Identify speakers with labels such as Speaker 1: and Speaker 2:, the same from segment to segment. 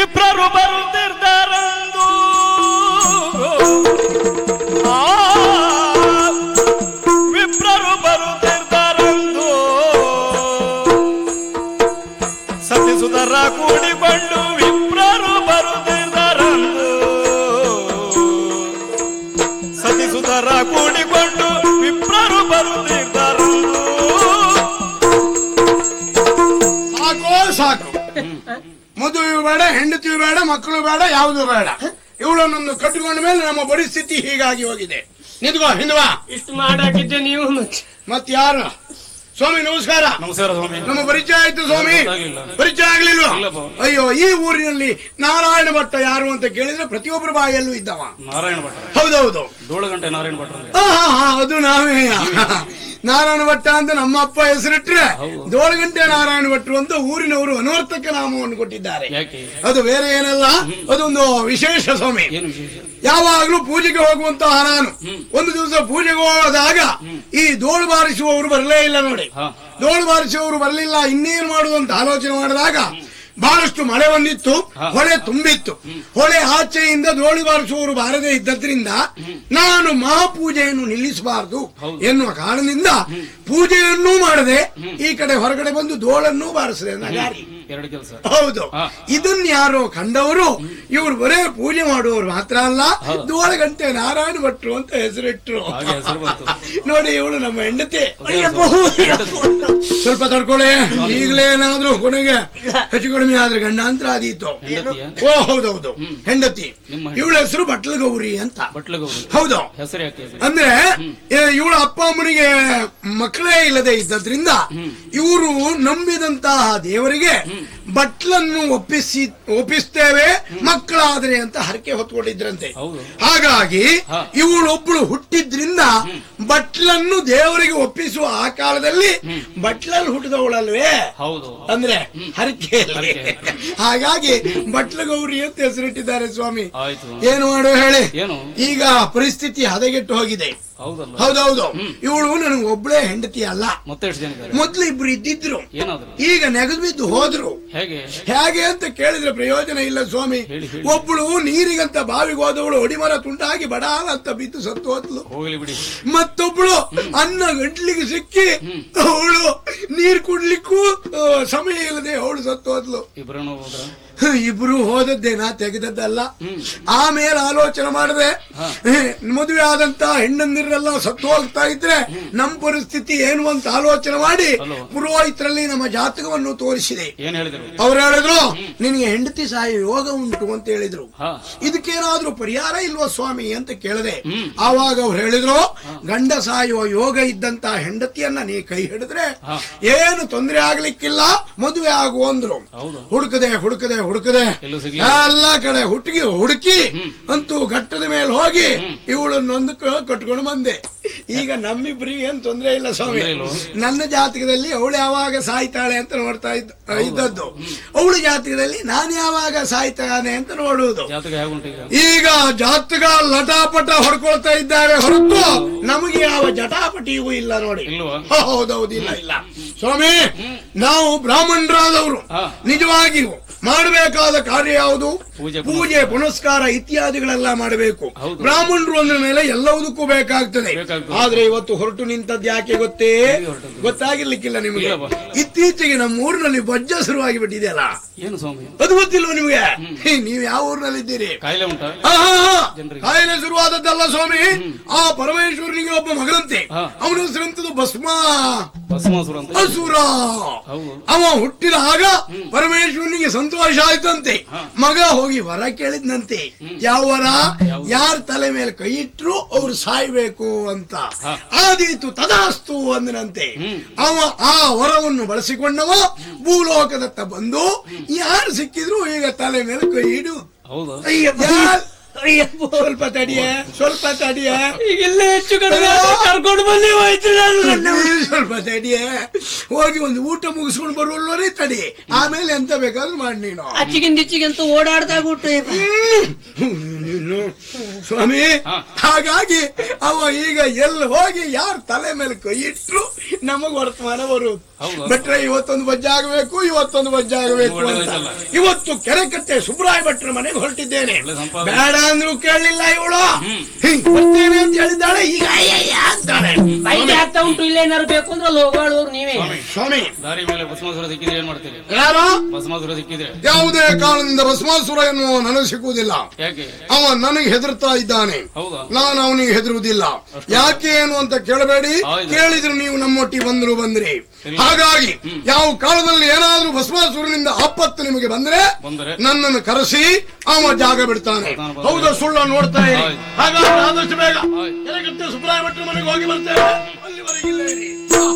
Speaker 1: ವಿಪ್ರರು ಬರುತ್ತಿದ್ದಾರಂದು ಆ, ವಿಪ್ರರು ಬರುತ್ತಿದ್ದಾರಂದು ಸತಿಸುಧರ ಕೂಡಿಕೊಂಡು ವಿಪ್ರರು ಬರುತ್ತಿದ್ದಾರಂದು ಸತಿಸುಧರ ಕೂಡಿಕೊಂಡು ವಿಪ್ರರು ಬರುತ್ತಿದ್ದಾರಂದು
Speaker 2: ಸಾಕೋ ಸಾಕು ಮದುವೆ ಬೇಡ ಹೆಂಡತಿಯು ಬೇಡ ಮಕ್ಕಳು ಬೇಡ ಯಾವುದು ಬೇಡ ಇವಳನ್ನೊಂದು ಕಟ್ಟಿಕೊಂಡ ಮೇಲೆ ನಮ್ಮ ಪರಿಸ್ಥಿತಿ ಹೀಗಾಗಿ ಹೋಗಿದೆ ನಿಂತ್ಕೋ ಹಿಂದ್ವಾ
Speaker 3: ಇಷ್ಟು ಮಾಡಾಕಿದ್ದೆ ನೀವು ಮತ್ತೆ
Speaker 2: ಮತ್ ಯಾರು ಸ್ವಾಮಿ ನಮಸ್ಕಾರ
Speaker 1: ನಮಸ್ಕಾರ ಸ್ವಾಮಿ
Speaker 2: ನಮ್ಮ ಪರಿಚಯ ಆಯ್ತು ಸ್ವಾಮಿ
Speaker 1: ಗೊತ್ತಾಗಿಲ್ಲ.
Speaker 2: ಪರಿಚಯ ಆಗ್ಲಿಲ್ವಾ
Speaker 1: ಇಲ್ಲಪ್ಪ.
Speaker 2: ಅಯ್ಯೋ ಈ ಊರಿನಲ್ಲಿ ನಾರಾಯಣ ಭಟ್ಟ ಯಾರು ಅಂತ ಕೇಳಿದ್ರೆ ಪ್ರತಿಯೊಬ್ಬರ ಬಾಯಲ್ಲೂ ಇದ್ದವ
Speaker 1: ನಾರಾಯಣ ಭಟ್ರ
Speaker 2: ಹೌದೌದು
Speaker 1: ಧೂಳಗಂಟೆ ನಾರಾಯಣ ಭಟ್ರ ಅಂದ್ರೆ.
Speaker 2: ಆ, ಹಾ, ಹಾ, ಅದು ನಾವೇ ನಾರಾಯಣ ಭಟ್ಟ ಅಂತ ನಮ್ಮ ಅಪ್ಪ ಹೆಸರಿಟ್ರೆ
Speaker 1: ಹೌದು.
Speaker 2: ದೋಳಗಂಟೆ ನಾರಾಯಣ ಭಟ್ರು ಅಂತ ಊರಿನವರು ಅನವರ್ತಕ ನಾಮವನ್ನು ಕೊಟ್ಟಿದ್ದಾರೆ
Speaker 1: ಯಾಕೆ
Speaker 2: ಅದು ಬೇರೆ ಏನಲ್ಲ ಅದೊಂದು ವಿಶೇಷ ಸ್ವಾಮಿ
Speaker 1: ಏನು ವಿಶೇಷ
Speaker 2: ಯಾವಾಗ್ಲೂ ಪೂಜೆಗೆ ಹೋಗುವಂತಹ ನಾನು ಒಂದು ದಿವಸ ಪೂಜೆಗೆ ಹೋದಾಗ ಈ ದೋಳು ಬಾರಿಸುವವರು ಬರಲೇ ಇಲ್ಲ ನೋಡಿ
Speaker 1: ಹಾ.
Speaker 2: ದೋಳು ಬಾರಿಸುವವರು ಬರಲಿಲ್ಲ ಇನ್ನೇನು ಮಾಡುವಂತ ಆಲೋಚನೆ ಮಾಡಿದಾಗ ಬಹಳಷ್ಟು ಮಳೆ ಬಂದಿತ್ತು
Speaker 1: ಹಾ.
Speaker 2: ಹೊಳೆ ತುಂಬಿತ್ತು ಹೊಳೆ ಆಚೆಯಿಂದ ದೋಳಿ ಬಾರಿಸುವವರು ಬಾರದೇ ಇದ್ದದ್ರಿಂದ ನಾನು ಮಹಾಪೂಜೆಯನ್ನು ನಿಲ್ಲಿಸಬಾರದು
Speaker 1: ಹೌದು.
Speaker 2: ಎನ್ನುವ ಕಾರಣದಿಂದ ಪೂಜೆಯನ್ನೂ ಮಾಡದೆ ಈ ಕಡೆ ಹೊರಗಡೆ ಬಂದು ದೋಳನ್ನೂ ಬಾರಿಸಿದೆ ನಗಾರಿ
Speaker 1: ಎರಡು ಕೆಲಸ
Speaker 2: ಹೌದು
Speaker 1: ಹಾ.
Speaker 2: ಇದನ್ನ ಯಾರೋ ಕಂಡವರು ಇವರು ಬರೇ ಪೂಜೆ ಮಾಡುವವರು ಮಾತ್ರ ಅಲ್ಲ
Speaker 1: ಹೌದು.
Speaker 2: ದೋಳಗಂಟೆ ನಾರಾಯಣ ಭಟ್ರು ಅಂತ ಹೆಸರಿಟ್ರು
Speaker 1: ಹಾಗೆ ಹೆಸರು ಬಂತು.
Speaker 2: ನೋಡಿ ಇವಳು ನಮ್ಮ ಹೆಂಡತಿ
Speaker 1: ಅಯ್ಯಪ್ಪೋ,
Speaker 2: ಸ್ವಲ್ಪ ತಡ್ಕೊಳ್ಳಿ ಈಗಲೇ ಏನಾದ್ರೂ ಕೊನೆಗೆ ಹೆಚ್ಚು ಕಡಿಮೆ ಆದ್ರೆ ಗಂಡಾಂತರ ಆದೀತು
Speaker 1: ಹೆಂಡತಿಯ
Speaker 2: ಓ ಹೌದೌದು ಹೆಂಡತಿ
Speaker 1: ನಿಮ್ಮ
Speaker 2: ಇವಳ ಹೆಸರು ಬಟ್ಲಗೌರಿ ಅಂತ
Speaker 1: ಬಟ್ಲಗೌರಿ
Speaker 2: ಹೌದು
Speaker 1: ಹೆಸರು ಯಾಕೆ
Speaker 2: ಅಂದ್ರೆ ಇವಳ ಅಪ್ಪ ಅಮ್ಮನಿಗೆ ಮಕ್ಕಳೇ ಇಲ್ಲದೆ ಇದ್ದದ್ರಿಂದ ಇವರು ನಂಬಿದಂತಹ ದೇವರಿಗೆ ಬಟ್ಲನ್ನು ಒಪ್ಪಿಸಿ ಒಪ್ಪಿಸ್ತೇವೆ ಮಕ್ಕಳಾದ್ರೆ ಅಂತ ಹರಕೆ ಹೊತ್ಕೊಂಡಿದ್ರಂತೆ
Speaker 1: ಹೌದು.
Speaker 2: ಹಾಗಾಗಿ
Speaker 1: ಹಾ.
Speaker 2: ಇವಳೊಬ್ಳು ಹುಟ್ಟಿದ್ರಿಂದ ಬಟ್ಲನ್ನು ದೇವರಿಗೆ ಒಪ್ಪಿಸುವ ಆ ಕಾಲದಲ್ಲಿ ಬಟ್ಲಲ್ಲಿ ಹುಟ್ಟಿದವಳಲ್ವೇ
Speaker 1: ಹೌದು
Speaker 2: ಅಂದ್ರೆ ಹರಕೆ
Speaker 1: ಹರಕೆ.
Speaker 2: ಹಾಗಾಗಿ ಬಟ್ಲಗೌರಿ ಅಂತ ಹೆಸರಿಟ್ಟಿದ್ದಾರೆ ಸ್ವಾಮಿ
Speaker 1: ಆಯ್ತು
Speaker 2: ಏನು ಮಾಡು ಹೇಳಿ
Speaker 1: ಏನು
Speaker 2: ಈಗ ಪರಿಸ್ಥಿತಿ ಹದಗೆಟ್ಟು ಹೋಗಿದೆ
Speaker 1: ಹೌದಲ್ಲ
Speaker 2: ಹೌದೌದು ಇವಳು ನನಗೆ ಒಬ್ಳೇ ಹೆಂಡತಿ ಅಲ್ಲ
Speaker 1: ಮತ್ತೆ ಎಷ್ಟು ಜನ ಇದ್ದಾರೆ
Speaker 2: ಮೊದ್ಲು ಇಬ್ರು ಇದ್ದಿದ್ರು
Speaker 1: ಏನಾದ್ರು
Speaker 2: ಈಗ ನೆಗೆದು ಬಿದ್ದು ಹೋದ್ರು
Speaker 1: ಹೇಗೆ
Speaker 2: ಹೇಗೆ ಅಂತ ಕೇಳಿದ್ರೆ ಪ್ರಯೋಜನ ಇಲ್ಲ ಸ್ವಾಮಿ
Speaker 1: ಹೇಳಿ, ಹೇಳಿ.
Speaker 2: ಒಬ್ಳು ನೀರಿಗಂತ ಬಾವಿಗೆ ಹೋದವಳು ಒಡಿಮರ ತುಂಡಾಗಿ ಬಡಾಲ ಅಂತ ಬಿದ್ದು ಸತ್ತು ಹೋದ್ಲು
Speaker 1: ಹೋಗ್ಲಿ ಬಿಡಿ
Speaker 2: ಮತ್ತೊಬ್ಳು ಅನ್ನ ಗಂಟ್ಲಿಗೆ ಸಿಕ್ಕಿ ಅವಳು ನೀರ್ ಕುಡ್ಲಿಕ್ಕೂ ಆ, ಸಮಯ ಇಲ್ಲದೆ ಅವಳು ಸತ್ತು ಹೋದ್ಲು
Speaker 1: ಇಬ್ಬರನ್ನು ಹೋದ್ರ
Speaker 2: ಇಬ್ರು ಹೋದದ್ದೇನಾ ತೆಗೆದದ್ದಲ್ಲ ಆಮೇಲೆ ಆಲೋಚನೆ ಮಾಡಿದೆ
Speaker 1: ಹಾ.
Speaker 2: ಮದುವೆ ಆದಂತ ಹೆಣ್ಣಂದಿರೆಲ್ಲ ಸತ್ತು ಹೋಗ್ತಾ ಇದ್ರೆ ನಮ್ಮ ಪರಿಸ್ಥಿತಿ ಏನು ಅಂತ ಆಲೋಚನೆ ಮಾಡಿ
Speaker 1: ಅಲ್ವೋ?
Speaker 2: ಪುರೋಹಿತರಲ್ಲಿ ನಮ್ಮ ಜಾತಕವನ್ನು ತೋರಿಸಿದೆ
Speaker 1: ಏನ್ ಹೇಳಿದ್ರು
Speaker 2: ಅವ್ರು ಹೇಳಿದ್ರು ನಿನಗೆ ಹೆಂಡತಿ ಸಾಯೋ ಯೋಗ ಉಂಟು ಅಂತ ಹೇಳಿದ್ರು
Speaker 1: ಹಾ
Speaker 2: ಇದಕ್ಕೇನಾದ್ರೂ ಪರಿಹಾರ ಇಲ್ವಾ ಸ್ವಾಮಿ ಅಂತ ಕೇಳಿದೆ ಆವಾಗ ಅವ್ರು ಹೇಳಿದ್ರು ಗಂಡ ಸಾಯುವ ಯೋಗ ಇದ್ದಂತ ಹೆಂಡತಿಯನ್ನ ನೀ ಕೈ ಹಿಡಿದ್ರೆ
Speaker 1: ಹಾ.
Speaker 2: ಏನು ತೊಂದರೆ ಆಗ್ಲಿಕ್ಕಿಲ್ಲ ಮದುವೆ ಆಗು ಅಂದ್ರು
Speaker 1: ಹೌದು
Speaker 2: ಹುಡುಕದೆ ಹುಡುಕದೆ ಹುಡುಕದೆ
Speaker 1: ಎಲ್ಲೂ ಸಿಗ್ಲಿಲ್ಲ.
Speaker 2: ಎಲ್ಲ ಕಡೆ ಹುಡುಕಿ ಹುಡುಕಿ ಅಂತೂ ಘಟ್ಟದ ಮೇಲೆ ಹೋಗಿ ಇವಳನ್ನೊಂದು ಕಟ್ಕೊಂಡು ಬಂದೆ ಈಗ ನಮ್ಮಿಬ್ರಿಗೆ ಏನ್ ತೊಂದರೆ ಇಲ್ಲ ಸ್ವಾಮಿ
Speaker 1: ತೊಂದ್ರೆ ಇಲ್ವೋ?
Speaker 2: ನನ್ನ ಜಾತಕದಲ್ಲಿ ಅವಳು ಯಾವಾಗ ಸಾಯ್ತಾಳೆ ಅಂತ ನೋಡ್ತಾ ಇದ್ದ ಇದ್ದದ್ದು ಅವಳ ಜಾತಕದಲ್ಲಿ ನಾನು ಯಾವಾಗ ಸಾಯ್ತಾನೆ ಅಂತ ನೋಡುವುದು
Speaker 1: ಜಾತಕ ಹೇಗುಂಟು ಈಗ
Speaker 2: ಈಗ ಜಾತಕ ಲಟಾಪಟ ಹೊಡ್ಕೊಳ್ತಾ ಇದ್ದಾರೆ ಹೊರತು ನಮಗೆ ಯಾವ ಜಟಾಪಟಿಯೂ ಇಲ್ಲ ನೋಡಿ
Speaker 1: ಇಲ್ವಾ
Speaker 2: ಹೌದೌದು ಇಲ್ಲ ಇಲ್ಲ ಸ್ವಾಮಿ ನಾವು ಬ್ರಾಹ್ಮಣರಾದವರು
Speaker 1: ಹಾ.
Speaker 2: ನಿಜವಾಗಿಯೂ ಮಾಡಬೇಕಾದ ಕಾರ್ಯ ಯಾವುದು
Speaker 1: ಪೂಜೆ
Speaker 2: ಪೂಜೆ ಪುನಸ್ಕಾರ ಇತ್ಯಾದಿಗಳೆಲ್ಲ ಮಾಡಬೇಕು
Speaker 1: ಹೌದು.
Speaker 2: ಬ್ರಾಹ್ಮಣರು ಅಂದ ಮೇಲೆ ಎಲ್ಲವುದಕ್ಕೂ ಬೇಕಾಗ್ತದೆ
Speaker 1: ಬೇಕಾಗ್ತದೆ.
Speaker 2: ಆದ್ರೆ ಇವತ್ತು ಹೊರಟು ನಿಂತದ್ದು ಯಾಕೆ ಗೊತ್ತೇ
Speaker 1: ಎಲ್ಲಿ ಹೊರಟದ್ದು?
Speaker 2: ಗೊತ್ತಾಗಿರ್ಲಿಕ್ಕಿಲ್ಲ ನಿಮಗೆ
Speaker 1: ಇಲ್ಲಪ್ಪ.
Speaker 2: ಇತ್ತೀಚೆಗೆ ನಮ್ಮ ಊರಿನಲ್ಲಿ ಬಜ್ಜ ಶುರುವಾಗಿ ಬಿಟ್ಟಿದೆಯಲ್ಲ
Speaker 1: ಏನು ಸ್ವಾಮಿ
Speaker 2: ಅದು ಗೊತ್ತಿಲ್ವ ನಿಮಗೆ ಹೇ, ನೀವು ಯಾವ ಊರಿನಲ್ಲಿದ್ದೀರಿ
Speaker 1: ಕಾಯಿಲೆ ಉಂಟಾ
Speaker 2: ಆ, ಆ, ಆ.
Speaker 1: ಜನರಿಗೆ.
Speaker 2: ಕಾಯಿಲೆ ಶುರುವಾದದ್ದಲ್ಲ ಸ್ವಾಮಿ ಆ ಪರಮೇಶ್ವರನಿಗೆ ಒಬ್ಬ ಮಗನಂತೆ
Speaker 1: ಹಾ.
Speaker 2: ಅವನ ಹೆಸರಂತದ್ದು ಭಸ್ಮ
Speaker 1: ಭಸ್ಮಾಸುರ ಅಂತ
Speaker 2: ಅಸುರ
Speaker 1: ಹೌದು
Speaker 2: ಅವ ಹುಟ್ಟಿದ ಆಗ ಪರಮೇಶ್ವರನಿಗೆ ಸಂತೋಷ ಆಯ್ತಂತೆ ಮಗ ಹೋಗಿ ವರ ಕೇಳಿದ್ನಂತೆ ಯಾವ ವರ ಯಾರ ತಲೆ ಮೇಲೆ ಕೈ ಇಟ್ರು ಅವ್ರು ಸಾಯ್ಬೇಕು ಅಂತ
Speaker 1: ಹಾ.
Speaker 2: ಆದೀತು ತದಾಸ್ತು ಅಂದನಂತೆ ಅವ ಆ ವರವನ್ನು ಬಳಸಿಕೊಂಡವ ಭೂಲೋಕದತ್ತ ಬಂದು ಯಾರು ಸಿಕ್ಕಿದ್ರು ಈಗ ತಲೆ ಮೇಲೆ ಕೈ ಇಡು
Speaker 1: ಹೌದಾ
Speaker 2: ಯಾರ್- ಸ್ವಲ್ಪ ತಡಿಯ ಸ್ವಲ್ಪ ತಡಿಯ
Speaker 3: ಈಗ ಇಲ್ಲೇ ಹೆಚ್ಚು ಕಡಿಮೆ ಆದ್ರೆ ಕರ್ಕೊಂಡು ಬಂದಿ ಹೋಯ್ತು ನಾನು
Speaker 2: ಸ್ವಲ್ಪ ತಡಿಯ ಹೋಗಿ ಒಂದು ಊಟ ಮುಗಿಸ್ಕೊಂಡು ಬರುವಲ್ಲೋರೇ ತಡಿ ಆಮೇಲೆ ಎಂತ ಬೇಕಾದ್ರೂ ಮಾಡಿ ನೀನು
Speaker 3: ಅಚ್ಚಿಗಿಂದ ಇಚ್ಚಿಗಂತ ಓಡಾಡ್ತಾ ಬಿಟ್ಟು
Speaker 2: ನೀನು ಸ್ವಾಮಿ
Speaker 1: ಹಾ.
Speaker 2: ಹಾಗಾಗಿ ಅವ ಈಗ ಎಲ್ಲಿ ಹೋಗಿ ಯಾರ ತಲೆ ಮೇಲೆ ಕೈ ಇಟ್ರು ನಮಗ್ ವರ್ತಮಾನ ಬರುವುದು
Speaker 1: ಹೌದು.
Speaker 2: ಬಿಟ್ರೆ ಇವತ್ತೊಂದು ಬಜ್ಜೆ ಆಗಬೇಕು ಇವತ್ತೊಂದು ಬಜ್ಜೆ ಆಗಬೇಕು ಅಂತ
Speaker 1: ಒಳ್ಳೆದಾಯ್ತಲ್ಲ.
Speaker 2: ಇವತ್ತು ಕೆರೆಕಟ್ಟೆ ಸುಬ್ರಾಯ ಭಟ್ರ ಮನೆಗೆ ಹೊರಟಿದ್ದೇನೆ
Speaker 1: ಒಳ್ಳೆ ಸಂಪಾದನೆ.
Speaker 2: ಬೇಡ ಅಂದ್ರೂ ಕೇಳಲಿಲ್ಲ ಇವಳು ಹಿಂಗ್ ಬರ್ತೇನೆ ಅಂತ ಹೇಳಿದ್ದಾಳೆ ಈಗ ಅಯ್ಯಯ್ಯ ಅಂತಾಳೆ
Speaker 3: ಬೈಕ್ ಆಗ್ತಾ ಉಂಟು ಇಲ್ಲ ಏನಾರು ಬೇಕು ಅಂದ್ರೆ ಅಲ್ಲಿ ಹೋಗೋಳವ್ರು ನೀವೇ
Speaker 2: ಸ್ವಾಮಿ
Speaker 1: ದಾರಿ ಮೇಲೆ ಭಸ್ಮಾಸುರ ಸಿಕ್ಕಿದ್ರೆ ಏನ್ ಮಾಡ್ತೀರಿ
Speaker 2: ಯಾರು
Speaker 1: ಭಸ್ಮಾಸುರ ಸಿಕ್ಕಿದ್ರೆ
Speaker 2: ಯಾವುದೇ ಕಾರಣದಿಂದ ಭಸ್ಮಾಸುರ ಎನ್ನುವ ನನಗೆ ಸಿಕ್ಕುವುದಿಲ್ಲ
Speaker 1: ಯಾಕೆ
Speaker 2: ಅವ ನನಗೆ ಹೆದರ್ತಾ ಇದ್ದಾನೆ
Speaker 1: ಹೌದಾ
Speaker 2: ನಾನು ಅವನಿಗೆ ಹೆದರುವುದಿಲ್ಲ ಯಾಕೆ ಏನು ಅಂತ ಕೇಳಬೇಡಿ
Speaker 1: ಹೌದು.
Speaker 2: ಕೇಳಿದ್ರು ನೀವು ನಮ್ಮೊಟ್ಟಿಗೆ ಬಂದ್ರು ಬಂದ್ರಿ
Speaker 1: ಸರಿ.
Speaker 2: ಹಾಗಾಗಿ ಯಾವ ಕಾಲದಲ್ಲಿ ಏನಾದ್ರೂ ಭಸ್ಮಾಸುರನಿಂದ ಆಪತ್ತು ನಿಮಗೆ ಬಂದ್ರೆ
Speaker 1: ಬಂದರೆ?
Speaker 2: ನನ್ನನ್ನು ಕರೆಸಿ ಅವ ಜಾಗ ಬಿಡ್ತಾನೆ
Speaker 1: ಬರ್ತಾನೆ, ಬರ್ತಾನೆ.
Speaker 2: ಹೌದಾ ಸುಳ್ಳ ನೋಡ್ತಾ ಇರಿ
Speaker 1: ಹೌದು.
Speaker 2: ಹಾಗಾದ್ರೆ ಆದಷ್ಟು ಬೇಗ
Speaker 1: ಹೌದು.
Speaker 2: ಕೆರೆಕಟ್ಟೆ ಸುಬ್ರಾಯ ಭಟ್ರ ಮನೆಗೆ ಹೋಗಿ ಬರ್ತೇವೆ ಅಲ್ಲಿವರೆಗೆ ಇಲ್ಲೇ ಇರಿ.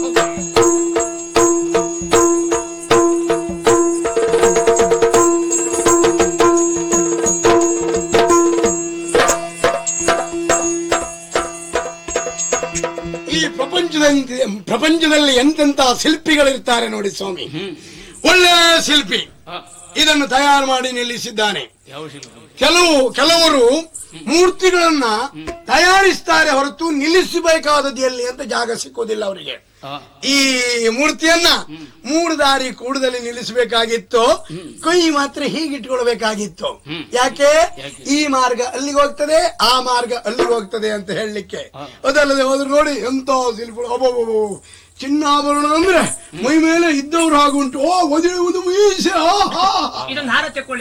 Speaker 2: ಈ ಪ್ರಪಂಚದಲ್ಲಿ ಪ್ರಪಂಚದಲ್ಲಿ ಎಂತೆಂತ ಶಿಲ್ಪಿಗಳಿರ್ತಾರೆ ನೋಡಿ ಸ್ವಾಮಿ ಒಳ್ಳೆ ಶಿಲ್ಪಿ
Speaker 1: ಆ,
Speaker 2: ಇದನ್ನು ತಯಾರು ಮಾಡಿ ನಿಲ್ಲಿಸಿದ್ದಾನೆ
Speaker 1: ಯಾವ ಶಿಲ್ಪ
Speaker 2: ಕೆಲವು ಕೆಲವರು ಮೂರ್ತಿಗಳನ್ನ ತಯಾರಿಸ್ತಾರೆ ಹೊರತು ನಿಲ್ಲಿಸಬೇಕಾದದ್ದು ಎಲ್ಲಿ ಅಂತ ಜಾಗ ಸಿಕ್ಕೋದಿಲ್ಲ ಅವರಿಗೆ
Speaker 1: ಆ,
Speaker 2: ಈ ಮೂರ್ತಿಯನ್ನ ಮೂರು ದಾರಿ ಕೂಡದಲ್ಲಿ ನಿಲ್ಲಿಸಬೇಕಾಗಿತ್ತು ಕೈ ಮಾತ್ರ ಹೀಗಿಟ್ಕೊಳ್ಬೇಕಾಗಿತ್ತು ಯಾಕೆ
Speaker 1: ಯಾಕೆ?
Speaker 2: ಈ ಮಾರ್ಗ ಅಲ್ಲಿಗೆ ಹೋಗ್ತದೆ ಆ ಮಾರ್ಗ ಅಲ್ಲಿಗೆ ಹೋಗ್ತದೆ ಅಂತ ಹೇಳಲಿಕ್ಕೆ
Speaker 1: ಹಾ.
Speaker 2: ಅದಲ್ಲದೆ ಹೋದ್ರು ನೋಡಿ ಎಂತ ಶಿಲ್ಪಗಳು ಅಬ್ಬಬ್ಬಬ್ಬ. ಚಿನ್ನಾಭರಣ ಅಂದ್ರೆ ಮೈ ಮೇಲೆ ಇದ್ದವ್ರು ಹಾಗುಂಟು ಓ ಒದಿಳುವುದು ಮೀಸೆ ಆ, ಆ, ಆ.
Speaker 3: ಇದೊಂದು ಹಾರ ತಕೊಳ್ಳಿ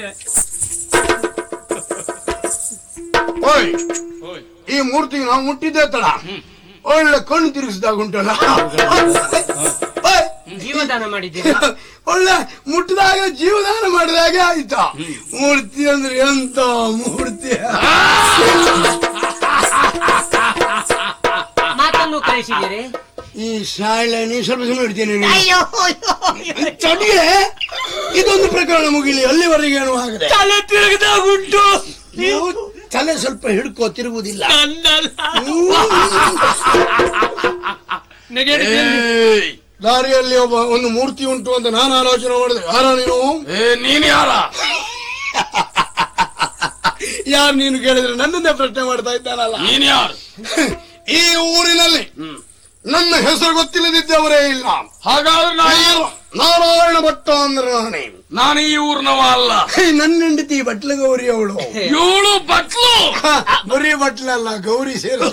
Speaker 2: ಓಯ್
Speaker 1: ಓಯ್
Speaker 2: ಈ ಮೂರ್ತಿ ನಾವು ಮುಟ್ಟಿದ್ದೆ ತಡ ಒಳ್ಳೆ ಕಣ್ಣು ತಿರುಗಿಸಿದಾಗ ಉಂಟಲ್ಲ ಓಯ್,
Speaker 3: ಜೀವದಾನ ಮಾಡಿದ್ದೀರಿ
Speaker 2: ಒಳ್ಳೆ ಮುಟ್ಟಿದಾಗ ಜೀವದಾನ ಮಾಡಿದಾಗೆ ಆಯ್ತಾ ಮೂರ್ತಿ ಅಂದ್ರೆ ಎಂತ ಮೂರ್ತಿ
Speaker 3: ಮಾತನ್ನು ಕಳಿಸಿದ್ದೀರಿ
Speaker 2: ಈ ಶಾಲೆ ನೀ ಸ್ವಲ್ಪ ಸುಮ್ಮನೆ ಇಡ್ತೀನಿ ಚಡಿಗೆ ಇದೊಂದು ಪ್ರಕರಣ ಮುಗಿಲಿ ಅಲ್ಲಿವರೆಗೆ ಏನು ಆಗದೆ
Speaker 3: ತಲೆ ತಿರುಗಿದಾಗುಂಟು
Speaker 2: ನೀವು ತಲೆ ಸ್ವಲ್ಪ ಹಿಡ್ಕೋ ತಿರುಗುವುದಿಲ್ಲ ಏಯ್, ದಾರಿಯಲ್ಲಿ ಒಬ್ಬ ಒಂದು ಮೂರ್ತಿ ಉಂಟು ಅಂತ ನಾನು ಆಲೋಚನೆ ಮಾಡಿದೆ ಯಾರ ನೀನು
Speaker 1: ನೀನ್ ಯಾರ
Speaker 2: ಯಾರು ನೀನು ಕೇಳಿದ್ರೆ ನನ್ನನ್ನೇ ಪ್ರಶ್ನೆ ಮಾಡ್ತಾ ಇದ್ದಾನಲ್ಲ
Speaker 1: ನೀನ್ ಯಾರು
Speaker 2: ಈ ಊರಿನಲ್ಲಿ ನನ್ನ ಹೆಸರು ಗೊತ್ತಿಲ್ಲದಿದ್ದವರೇ ಇಲ್ಲ
Speaker 1: ಹಾಗಾದ್ರೆ ನಾ ಈ-
Speaker 2: ನಾರಾಯಣ ಭಟ್ಟ ಅಂದ್ರೆ ನಾನೇ
Speaker 1: ನಾನು ಈ ಊರ್ನವ ಅಲ್ಲ
Speaker 2: ಹೇ, ನನ್ನ ಹೆಂಡತಿ ಬಟ್ಲ ಗೌರಿ ಅವಳು
Speaker 1: ಇವಳು ಬಟ್ಲು
Speaker 2: ಬರೀ ಬಟ್ಲಲ್ಲ ಗೌರಿ ಸೇರಿಸ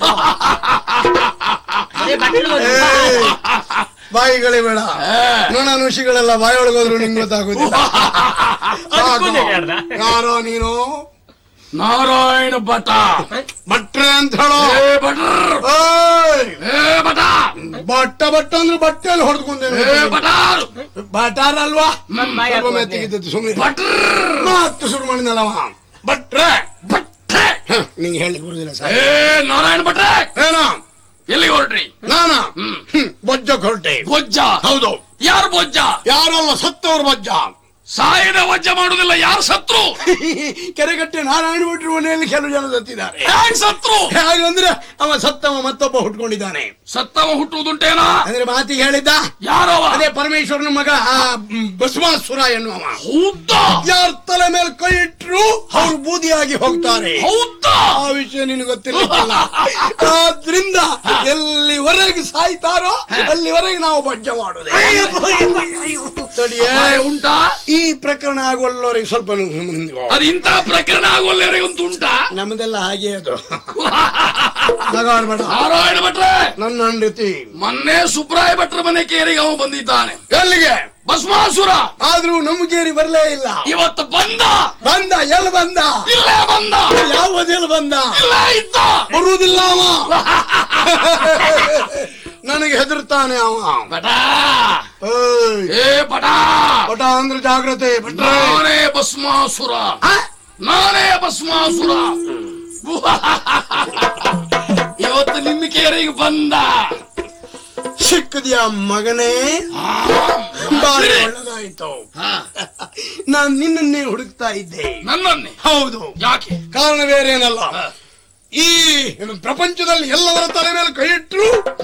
Speaker 3: ಅದೇ ಬಟ್ಲು
Speaker 2: ಬಾಯಿಗಳೇ ಬೇಡ ನೊಣ ನುಷಿಗಳೆಲ್ಲ ಬಾಯೊಳಗೋದ್ರು ನಿಂಗೆ ಗೊತ್ತಾಗುದಿಲ್ಲ ಸಾಕು. ಯಾರೋ ನೀನು
Speaker 1: ನಾರಾಯಣ ಭಟ
Speaker 2: ಭಟ್ರೆ ಅಂತ ಹೇಳೋ
Speaker 1: ಏ ಭಟ್ರ್
Speaker 2: ಓಯ್!
Speaker 1: ಏ ಭಟ
Speaker 2: ಬಟ್ಟ ಬಟ್ಟ ಅಂದ್ರೆ ಬಟ್ಟೆಯಲ್ಲಿ ಹೊಡೆದ್ಕೊಂಡೇನೆ
Speaker 1: ಏ ಭಟಾರ್
Speaker 2: ಬಟಾರ್ ಅಲ್ವಾ
Speaker 3: ನನ್ ಬಾಯಿ
Speaker 2: ಸ್ವಲ್ಪ
Speaker 3: ಹಾಕ್ಕೊಂಡೆ.
Speaker 2: ಮೆತ್ತಗಿದ್ದದ್ದು ಸುಮ್ಮನೆ
Speaker 1: ಭಟ್ರ್
Speaker 2: ಮಾತು ಶುರು ಮಾಡಿದ್ನಲ್ಲವ ಭಟ್ರೆ
Speaker 1: ಭಟ್ರೆ
Speaker 2: ಹ, ನಿಂಗೆ ಹೇಳಿ ಬರುದಿಲ್ಲ ಸರ್
Speaker 1: ಏ ನಾರಾಯಣ ಭಟ್ರೆ
Speaker 2: ಏನ
Speaker 1: ಎಲ್ಲಿ ಹೊರಟ್ರಿ
Speaker 2: ನಾನ ಹ್ಮ್, ಬೊಜ್ಜ ಹೊರಟೆ
Speaker 1: ಬೊಜ್ಜ
Speaker 2: ಹೌದು
Speaker 1: ಯಾರು ಬೊಜ್ಜ
Speaker 2: ಯಾರಲ್ಲ ಸತ್ತವ್ರ ಬಜ್ಜ
Speaker 1: ಸಾಯದ ವಜ್ಜ ಮಾಡುದಿಲ್ಲ ಯಾರು ಸತ್ರು
Speaker 2: ಕೆರೆಗಟ್ಟೆ ನಾರಾಯಣ ಭಟ್ರು ಮನೆಯಲ್ಲಿ ಕೆಲವು ಜನ ಸತ್ತಿದ್ದಾರೆ
Speaker 1: ಹ್ಯಾಂಗ್ ಸತ್ರು
Speaker 2: ಹಾಗಂದ್ರೆ ಅವ ಸತ್ತವ ಮತ್ತೊಬ್ಬ ಹುಟ್ಕೊಂಡಿದ್ದಾನೆ
Speaker 1: ಸತ್ತವ ಹುಟ್ಟುವುದುಂಟೇನಾ
Speaker 2: ಅಂದ್ರೆ ಮಾತಿಗೆ ಹೇಳಿದ್ದ
Speaker 1: ಯಾರವ
Speaker 2: ಅದೇ ಪರಮೇಶ್ವರನ ಮಗ ಆ, ಮ್, ಬಸವಾಸುರ ಎನ್ನುವ
Speaker 1: ಹೌದಾ
Speaker 2: ಯಾರ ತಲೆ ಮೇಲೆ ಕೈ ಇಟ್ರು ಅವ್ರು ಬೂದಿಯಾಗಿ ಹೋಗ್ತಾರೆ
Speaker 1: ಹೌದಾ
Speaker 2: ಆ ವಿಷಯ ನಿನಗೆ ಗೊತ್ತಿರಲಿಲ್ಲ ಆದ್ರಿಂದ ಎಲ್ಲಿವರೆಗೆ ಸಾಯ್ತಾರೋ ಅಲ್ಲಿವರೆಗೆ ನಾವು ಬಜ್ಜ ಮಾಡುದೇ ತಡಿಯೇ.
Speaker 1: ಅಪಾಯ ಉಂಟಾ
Speaker 2: ಈ ಪ್ರಕರಣ ಆಗುವಲ್ಲವರೆಗೆ ಸ್ವಲ್ಪ ಮುಂದೆ ಹೋಗು.
Speaker 1: ಅದು ಇಂತಹ ಪ್ರಕರಣ ಆಗುವಲ್ಲಿವರೆಗೆ ಒಂದು ಉಂಟಾ
Speaker 2: ನಮ್ಮದೆಲ್ಲ ಹಾಗೆ ಅದು ನಗಾಡ್ಬೇಡ
Speaker 1: ನಾರಾಯಣ ಭಟ್ರೆ
Speaker 2: ನನ್ನ ಹೆಂಡತಿ
Speaker 1: ಮೊನ್ನೆ ಸುಬ್ರಾಯ ಭಟ್ರ ಮನೆ ಕೇರಿಗೆ ಅವ ಬಂದಿದ್ದಾನೆ
Speaker 2: ಎಲ್ಲಿಗೆ
Speaker 1: ಭಸ್ಮಾಸುರ
Speaker 2: ಆದ್ರೂ ನಮ್ಗೇರಿ ಬರ್ಲೇ ಇಲ್ಲ
Speaker 1: ಇವತ್ತು ಬಂದ
Speaker 2: ಬಂದ ಎಲ್ಲಿ ಬಂದ
Speaker 1: ಇಲ್ಲೇ ಬಂದ
Speaker 2: ಯಾವದೆಲ್ಲಿ ಬಂದ
Speaker 1: ಇಲ್ಲೇ ಇದ್ದ
Speaker 2: ಬರುವುದಿಲ್ಲ ಅವ ನನಗೆ ಹೆದರ್ತಾನೆ ಅವ
Speaker 1: ಬಟ
Speaker 2: ಏಯ್,
Speaker 1: ಏ ಬಟ
Speaker 2: ಪಟ ಅಂದ್ರೆ ಜಾಗ್ರತೆ ಭಟ್ರೆ
Speaker 1: ನಾನೇ ಭಸ್ಮಾಸುರ
Speaker 2: ಆ?
Speaker 1: ನಾನೇ ಭಸ್ಮಾಸುರ ಇವತ್ತು ನಿಮ್ಮ ಕೇರಿಗೆ ಬಂದ
Speaker 2: ಸಿಕ್ಕದ್ಯಾ ಮಗನೇ ಬಾರಿ ಒಳ್ಳೆದಾಯ್ತು ನಾನ್ ನಿನ್ನನ್ನೇ ಹುಡುಕ್ತಾ ಇದ್ದೆ
Speaker 1: ನನ್ನನ್ನೇ
Speaker 2: ಹೌದು
Speaker 1: ಯಾಕೆ
Speaker 2: ಕಾರಣ ಬೇರೇನಲ್ಲ ಈ ಪ್ರಪಂಚದಲ್ಲಿ ಎಲ್ಲವರ ತಲೆ ಮೇಲೆ ಕೈ ಇಟ್ರು
Speaker 1: ಹ್ಮ್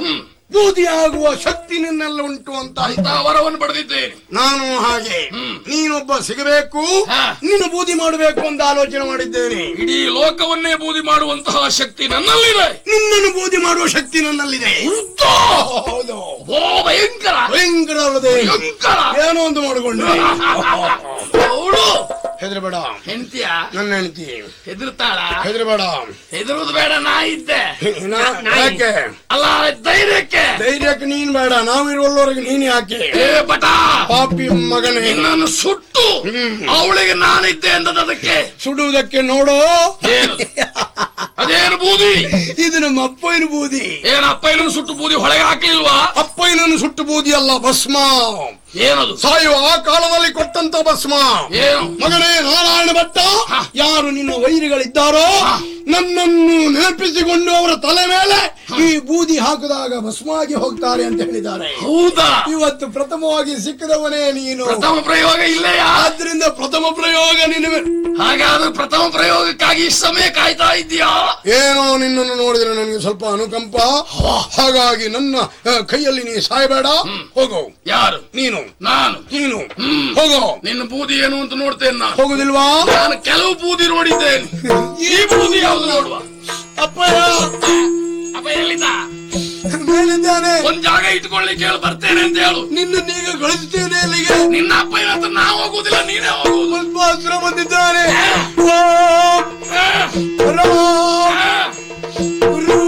Speaker 2: ಬೂದಿಯಾಗುವ ಶಕ್ತಿ ನಿನ್ನೆಲ್ಲ ಉಂಟು ಅಂತ
Speaker 1: ಅಂತ ವರವನ್ನು ಪಡೆದಿದ್ದೇನೆ
Speaker 2: ನಾನು ಹಾಗೆ
Speaker 1: ಹ್ಮ್.
Speaker 2: ನೀನೊಬ್ಬ ಸಿಗಬೇಕು
Speaker 1: ಹಾ.
Speaker 2: ನೀನು ಬೂದಿ ಮಾಡಬೇಕು ಅಂತ ಆಲೋಚನೆ ಮಾಡಿದ್ದೇನೆ
Speaker 1: ಇಡೀ ಲೋಕವನ್ನೇ ಬೂದಿ ಮಾಡುವಂತಹ ಶಕ್ತಿ ನನ್ನಲ್ಲಿದೆ
Speaker 2: ನಿನ್ನನ್ನು ಬೂದಿ ಮಾಡುವ ಶಕ್ತಿ ನನ್ನಲ್ಲಿದೆ
Speaker 1: ಉಂಟು.
Speaker 2: ಹೌದು
Speaker 1: ಓ ಭಯಂಕರ
Speaker 2: ಭಯಂಕರ ಅಲ್ಲದೆ
Speaker 1: ಭಯಂಕರ
Speaker 2: ಏನೋ ಒಂದು ಮಾಡಿಕೊಂಡೆ
Speaker 1: ಅವಳು
Speaker 2: ಹೆದರಬೇಡ
Speaker 1: ಹೆಂಡತಿಯ
Speaker 2: ನನ್ನ ಹೆಂಡತಿ
Speaker 1: ಹೆದರ್ತಾಳ
Speaker 2: ಹೆದರಬೇಡ
Speaker 1: ಹೆದರುವುದು ಬೇಡ ನಾ ಇದ್ದೆ
Speaker 2: ಯಾಕೆ
Speaker 1: ಅಲ್ಲ ಧೈರ್ಯಕ್ಕೆ
Speaker 2: ಧೈರ್ಯಕ್ಕೆ ನೀನ್ ಬೇಡ ನಾವು ಇರುವಲ್ಲವರೆಗೆ ನೀನ್ ಯಾಕೆ
Speaker 1: ಏ ಬಟ
Speaker 2: ಪಾಪಿ ಮಗನೇ
Speaker 1: ನಿನ್ನನ್ನು ಸುಟ್ಟು
Speaker 2: ಹ್ಮ್.
Speaker 1: ಅವಳಿಗೆ ನಾನಿದ್ದೆ ಅಂದದಕ್ಕೆ
Speaker 2: ಸುಡುವುದಕ್ಕೆ ನೋಡು
Speaker 1: ಏನು ಅದೇನು ಬೂದಿ
Speaker 2: ಇದು ನಮ್ಮ ಅಪ್ಪಯ್ಯನ ಬೂದಿ
Speaker 1: ಏನ ಅಪ್ಪ ಇದನ್ನು ಸುಟ್ಟು ಬೂದಿ ಹೊಳಗೆ ಹಾಕ್ಲಿಲ್ವಾ
Speaker 2: ಅಪ್ಪಯ್ಯನನ್ನು ಸುಟ್ಟು ಬೂದಿ ಅಲ್ಲ ಭಸ್ಮ
Speaker 1: ಏನದು
Speaker 2: ಸಾಯುವ ಆ ಕಾಲದಲ್ಲಿ ಕೊಟ್ಟಂತ ಭಸ್ಮ
Speaker 1: ಏನು
Speaker 2: ಮಗನೇ ನಾರಾಯಣ ಭಟ್ಟ
Speaker 1: ಹ.
Speaker 2: ಯಾರು ನಿನ್ನ ವೈರಿಗಳಿದ್ದಾರೋ
Speaker 1: ಹ.
Speaker 2: ನನ್ನನ್ನು ನೆನಪಿಸಿಕೊಂಡು ಅವರ ತಲೆ ಮೇಲೆ ಈ ಬೂದಿ ಹಾಕಿದಾಗ ಭಸ್ಮಾಗಿ ಹೋಗ್ತಾರೆ ಅಂತ ಹೇಳಿದ್ದಾರೆ
Speaker 1: ಹೌದಾ
Speaker 2: ಇವತ್ತು ಪ್ರಥಮವಾಗಿ ಸಿಕ್ಕದವನೇ ನೀನು
Speaker 1: ಪ್ರಥಮ ಪ್ರಯೋಗ ಇಲ್ಲೆಯಾ
Speaker 2: ಆದ್ರಿಂದ ಪ್ರಥಮ ಪ್ರಯೋಗ ನಿನಗೆ
Speaker 1: ಹಾಗಾದ್ರೆ ಪ್ರಥಮ ಪ್ರಯೋಗಕ್ಕಾಗಿ ಇಷ್ಟು ಸಮಯ ಕಾಯ್ತಾ ಇದ್ದೀಯಾ
Speaker 2: ಏನೋ ನಿನ್ನನ್ನು ನೋಡಿದ್ರೆ ನನಗೆ ಸ್ವಲ್ಪ ಅನುಕಂಪ ಹಾಗಾಗಿ ನನ್ನ ಆ, ಕೈಯಲ್ಲಿ ನೀ ಸಾಯಬೇಡ ಹೋಗೋ
Speaker 1: ಯಾರು
Speaker 2: ನೀನು
Speaker 1: ನಾನು
Speaker 2: ನೀನು
Speaker 1: ಹ್ಮ್.
Speaker 2: ಹೋಗೋ
Speaker 1: ನಿನ್ನ ಬೂದಿ ಏನು ಅಂತ ನೋಡ್ತೇನೆ ನಾನು
Speaker 2: ಹೋಗುದಿಲ್ವಾ
Speaker 1: ನಾನು ಕೆಲವು ಬೂದಿ ನೋಡಿದ್ದೇನೆ ಈ ಬೂದಿ ಯಾವ್ದು ನೋಡುವ
Speaker 2: ಅಪ್ಪಯ್ಯ
Speaker 1: ಅಪ್ಪ ಎಲ್ಲಿದ್ದ
Speaker 2: ಮೇಲಿದ್ದಾನೆ
Speaker 1: ಒಂದ್ ಜಾಗ ಇಟ್ಕೊಳ್ಳಿಕ್ಕೆ ಹೇಳಿ ಬರ್ತೇನೆ ಅಂತ ಹೇಳು
Speaker 2: ನಿನ್ನನ್ನೀಗ ಕಳಿಸ್ತೇನೆ ಅಲ್ಲಿಗೆ
Speaker 1: ನಿನ್ನ ಅಪ್ಪ ಹತ್ರ ನಾ ಹೋಗುದಿಲ್ಲ ನೀನೇ ಹೋಗುದು
Speaker 2: ಸ್ವಲ್ಪ ಹಸಿರ ಬಂದಿದ್ದಾನೆ ಓಂ
Speaker 1: ಆ,
Speaker 2: ರಾಮ್
Speaker 1: ಆ.
Speaker 2: ಗುರು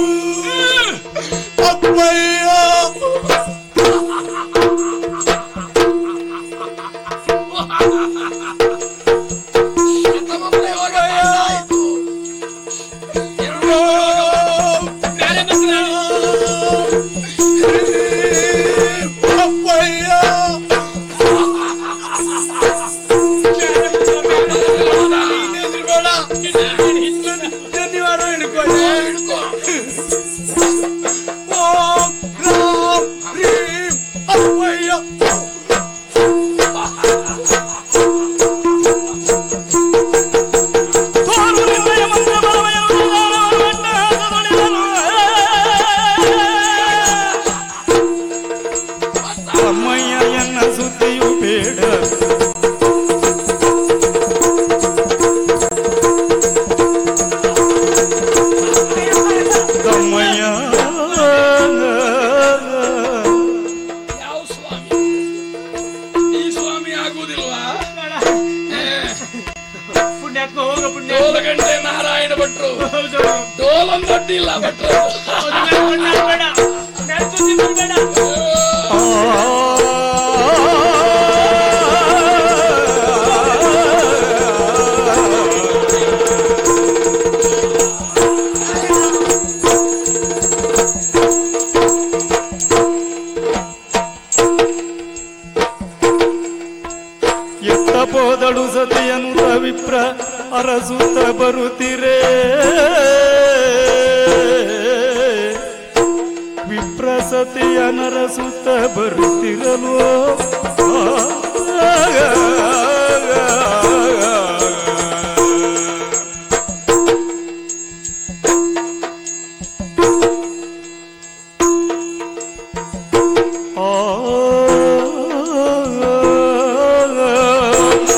Speaker 2: ಅಪ್ಪಯ್ಯ
Speaker 1: ಪ್ರಥಮ ಪ್ರಯೋಗ ಆಯ್ತು. ಎರಡು
Speaker 2: ಓಂ
Speaker 3: ಬೇರೆ ಬಂದ್ರ?
Speaker 2: ಅಪ್ಪಯ್ಯ ಧನ್ಯವಾದ ಹಿಡ್ಕೊಳ್ಳಿ
Speaker 1: ಹಿಡ್ಕೊ.
Speaker 2: ಓಂ ರಾಮ್ ಹ್ರೀಂ ಅಪ್ಪಯ್ಯ
Speaker 4: ಅಮ್ಮಯ್ಯ ಎನ್ನ ಸುದ್ದಿಯು ಬೇಡ ತಮ್ಮಯ್ಯ
Speaker 1: ಯಾವ ಸ್ವಾಮಿ ಈ ಸ್ವಾಮಿ ಆಗುವುದಿಲ್ವಾ ಏ,
Speaker 3: ಪುಣ್ಯಾತ್ಮ ಹೋಗ ಪುಣ್ಯ
Speaker 1: ಏಳು ಗಂಟೆ ನಾರಾಯಣ ಭಟ್ರು
Speaker 3: ಹೌದು
Speaker 1: ಡೋಲೊಂದು ಅಡ್ಡಿಲ್ಲ ಭಟ್ರು
Speaker 3: ಹೌದು, ಬೇಡ, ಬೇಡ, ಬೇಡ. ನೆನ್ಪು ಬೇಡ
Speaker 4: ಎತ್ತ ಪೋದಳು ಸತಿಯನುತ ವಿಪ್ರ ಅರಸುತ್ತ ಬರುತ್ತಿರೇ ವಿಪ್ರ ಸತಿಯ ನರಸುತ್ತ ಬರುತ್ತಿರಲು ಆ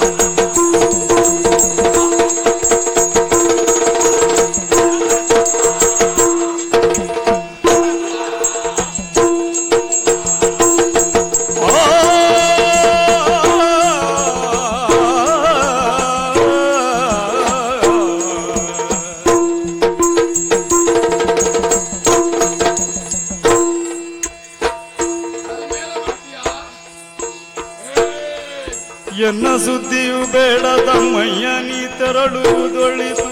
Speaker 4: ಎನ್ನ ಸುದ್ದಿಯು ಬೇಡ ತಮ್ಮಯ್ಯ ನೀ ತೆರಳುವುದೊಳಿತು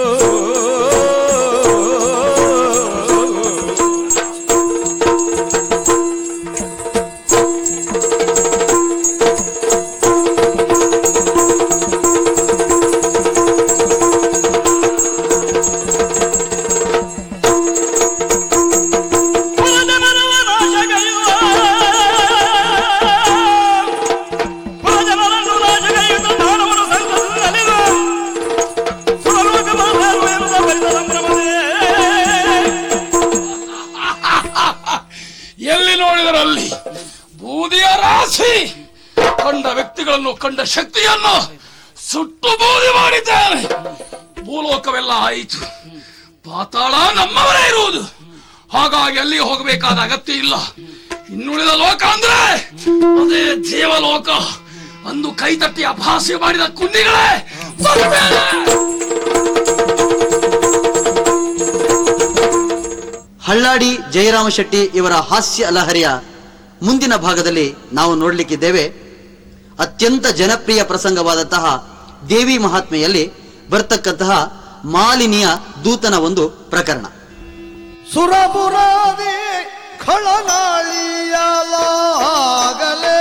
Speaker 4: ಪರಜನರವ ನಾಶಗೈಯುವ ಪರಜನರನ್ನು ನಾಶಗೈಯುತ್ತ ದಾನವರು ಸಂತಸದಲ್ಲಿರು ಸುರಲೋಕ ಮಾತಾಡುವೆನು
Speaker 1: ಕಂಡ ಶಕ್ತಿಯನ್ನು ಸುಟ್ಟು ಬೂದಿ ಮಾಡಿದ್ದೇನೆ ಭೂಲೋಕವೆಲ್ಲ ಆಯಿತು ಪಾತಾಳ ನಮ್ಮವರೇ ಇರುವುದು ಹಾಗಾಗಿ ಅಲ್ಲಿ ಹೋಗಬೇಕಾದ ಅಗತ್ಯ ಇಲ್ಲ ಇನ್ನುಳಿದ ಲೋಕ ಅಂದ್ರೆ ಅದೇ ದೇವಲೋಕ ಅಂದು ಕೈತಟ್ಟಿ ಅಪಹಾಸ್ಯ ಮಾಡಿದ ಕುಂದಿಗಳೇ ಬರಬೇಡ!
Speaker 5: ಹಳ್ಳಾಡಿ ಜಯರಾಮ ಶೆಟ್ಟಿ ಇವರ ಹಾಸ್ಯ ಲಹರಿಯ ಮುಂದಿನ ಭಾಗದಲ್ಲಿ ನಾವು ನೋಡಲಿಕ್ಕಿದ್ದೇವೆ ಅತ್ಯಂತ ಜನಪ್ರಿಯ ಪ್ರಸಂಗವಾದಂತಹ ದೇವಿ ಮಹಾತ್ಮೆಯಲ್ಲಿ ಬರ್ತಕ್ಕಂತಹ ಮಾಲಿನಿಯ ದೂತನ ಒಂದು ಪ್ರಕರಣ
Speaker 6: ಸುರಪುರಾದಿ ಖಳನಾಳಿಯಲಾಗಲೇ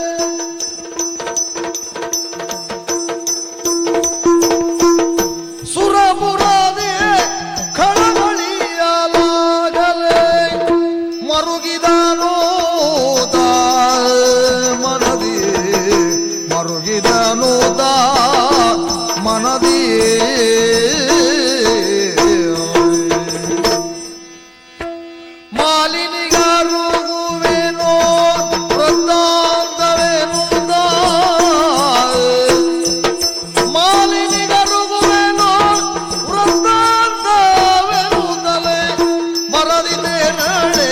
Speaker 6: ಸುರಪುರಾದಿ ಖಳನಳಿಯಲಾಗಲೇ ಮರುಗಿದನು ಮನದಿ ಮರುಗಿದನು ಮನದಿ ಮಾಲಿನಿಗಾರುಗುವೆನೋ ವೃತ್ತಾಂತವೇನುಂದ ಮಾಲಿನಿಗರುಗುವೆನೋ ವೃತ್ತಾಂತವೆನುಂದಲೇ ಮರದಿದೆ ನಡೆ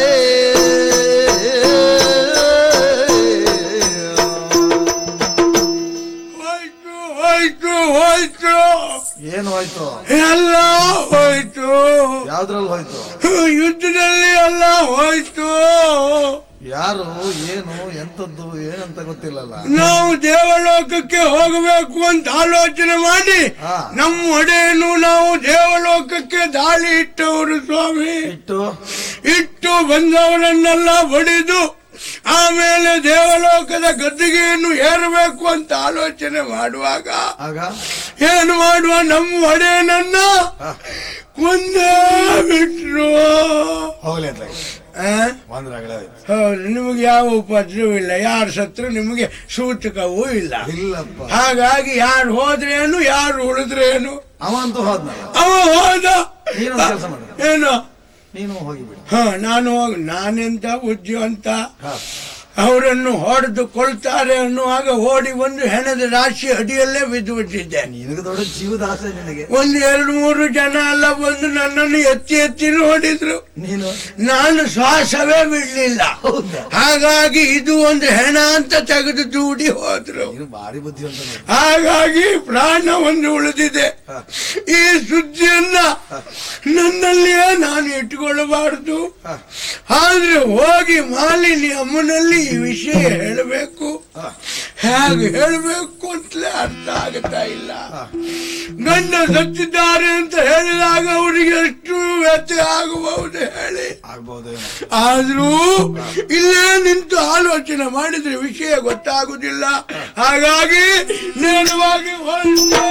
Speaker 2: ಹೋಯ್ತು ಹೋಯ್ತು ಹೋಯ್ತು
Speaker 6: ಏನು ಹೋಯ್ತು
Speaker 2: ಎಲ್ಲ ಹೋಯ್ತು
Speaker 6: ಯಾವ್ದ್ರಲ್ಲಿ ಹೋಯ್ತು
Speaker 2: ಯುದ್ಧದಲ್ಲಿ ಎಲ್ಲ ಹೋಯ್ತು
Speaker 6: ಯಾರು ಏನು ಎಂತದ್ದು ಏನಂತ ಗೊತ್ತಿಲ್ಲಲ್ಲ
Speaker 2: ನಾವು ದೇವಲೋಕಕ್ಕೆ ಹೋಗಬೇಕು ಅಂತ ಆಲೋಚನೆ ಮಾಡಿ
Speaker 6: ಹಾ.
Speaker 2: ನಮ್ಮ ಒಡೆಯನು ನಾವು ದೇವಲೋಕಕ್ಕೆ ದಾಳಿ ಇಟ್ಟವರು ಸ್ವಾಮಿ
Speaker 6: ಇಟ್ಟು
Speaker 2: ಇಟ್ಟು ಬಂದವರನ್ನೆಲ್ಲ ಬಡಿದು ಆಮೇಲೆ ದೇವಲೋಕದ ಗದ್ದಿಗೆಯನ್ನು ಏರಬೇಕು ಅಂತ ಆಲೋಚನೆ ಮಾಡುವಾಗ
Speaker 6: ಆಗ
Speaker 2: ಏನು ಮಾಡುವ ನಮ್ಮ ಒಡೆಯನನ್ನ
Speaker 6: ಹಾ.
Speaker 2: ಕೊಂದೇ ಬಿಟ್ರು
Speaker 6: ಹೋಗ್ಲಿ ಅಂತ
Speaker 2: ಆ?
Speaker 6: ಬಂದ್ರಾಗಲೇ ಹೋಯ್ತು
Speaker 2: ಹೌದು ನಿಮಗೆ ಯಾವ ಉಪದ್ರವೂ ಇಲ್ಲ ಯಾರು ಸತ್ರು ನಿಮಗೆ ಸೂಚಕವೂ ಇಲ್ಲ
Speaker 6: ಇಲ್ಲಪ್ಪ
Speaker 2: ಹಾಗಾಗಿ ಯಾರು ಹೋದ್ರೇನು ಯಾರು ಉಳಿದ್ರೇನು
Speaker 6: ಅವಂತೂ ಹೋದ್ನಲ್ಲ
Speaker 2: ಅವ ಹೋದ
Speaker 6: ನೀನೊಂದು ಕೆಲಸ ಮಾಡು
Speaker 2: ಏನು
Speaker 6: ನೀನು ಹೋಗಿಬಿಡು
Speaker 2: ಹ ನಾನು ಹೋಗ್ ನಾನೆಂತ ಬುದ್ಧಿವಂತ
Speaker 6: ಹಾ.
Speaker 2: ಅವರನ್ನು ಹೊಡೆದು ಕೊಳ್ತಾರೆ ಅನ್ನುವಾಗ ಓಡಿ ಒಂದು ಹೆಣದ ರಾಶಿ ಅಡಿಯಲ್ಲೇ ಬಿದ್ದು ಬಿಟ್ಟಿದ್ದೆ
Speaker 6: ನಿನಗೆ ದೊಡ್ಡ ಜೀವದ ಆಸೆ ನಿನಗೆ
Speaker 2: ಒಂದು ಎರಡು ಮೂರು ಜನ ಎಲ್ಲ ಬಂದು ನನ್ನನ್ನು ಎತ್ತಿ ಎತ್ತಿ ನೋಡಿದ್ರು
Speaker 6: ನೀನು
Speaker 2: ನಾನು ಶ್ವಾಸವೇ ಬಿಡ್ಲಿಲ್ಲ
Speaker 6: ಹೌದಾ
Speaker 2: ಹಾಗಾಗಿ ಇದು ಒಂದು ಹೆಣ ಅಂತ ತೆಗೆದು ದೂಡಿ ಹೋದ್ರು
Speaker 6: ನೀನು ಭಾರಿ ಬುದ್ಧಿವಂತ ನೋಡು.
Speaker 2: ಹಾಗಾಗಿ ಪ್ರಾಣ ಒಂದು ಉಳಿದಿದೆ
Speaker 6: ಹಾ.
Speaker 2: ಈ ಸುದ್ದಿಯನ್ನ ನನ್ನಲ್ಲಿಯೇ ನಾನು ಇಟ್ಕೊಳ್ಳಬಾರದು
Speaker 6: ಹಾ.
Speaker 2: ಆದ್ರೆ ಹೋಗಿ ಮಾಲಿನಿ ಅಮ್ಮನಲ್ಲಿ ಈ ವಿಷಯ ಹೇಳಬೇಕು
Speaker 6: ಹಾ.
Speaker 2: ಹೇಗೆ ಹೇಳಬೇಕು ಅಂತಲೇ ಅರ್ಥ ಆಗುತ್ತಾ ಇಲ್ಲ
Speaker 6: ಹಾ.
Speaker 2: ಗಂಡ ಸತ್ತಿದ್ದಾರೆ ಅಂತ ಹೇಳಿದಾಗ ಅವರಿಗೆ ಎಷ್ಟು ವ್ಯತ್ಯಯ ಆಗಬಹುದು ಹೇಳಿ
Speaker 6: ಆಗ್ಬಹುದೇನೋ
Speaker 2: ಆದ್ರೂ ಇಲ್ಲೇ ನಿಂತು ಆಲೋಚನೆ ಮಾಡಿದ್ರೆ ವಿಷಯ ಗೊತ್ತಾಗುದಿಲ್ಲ ಹಾಗಾಗಿ ನೇರವಾಗಿ ಹೊರಟೆ.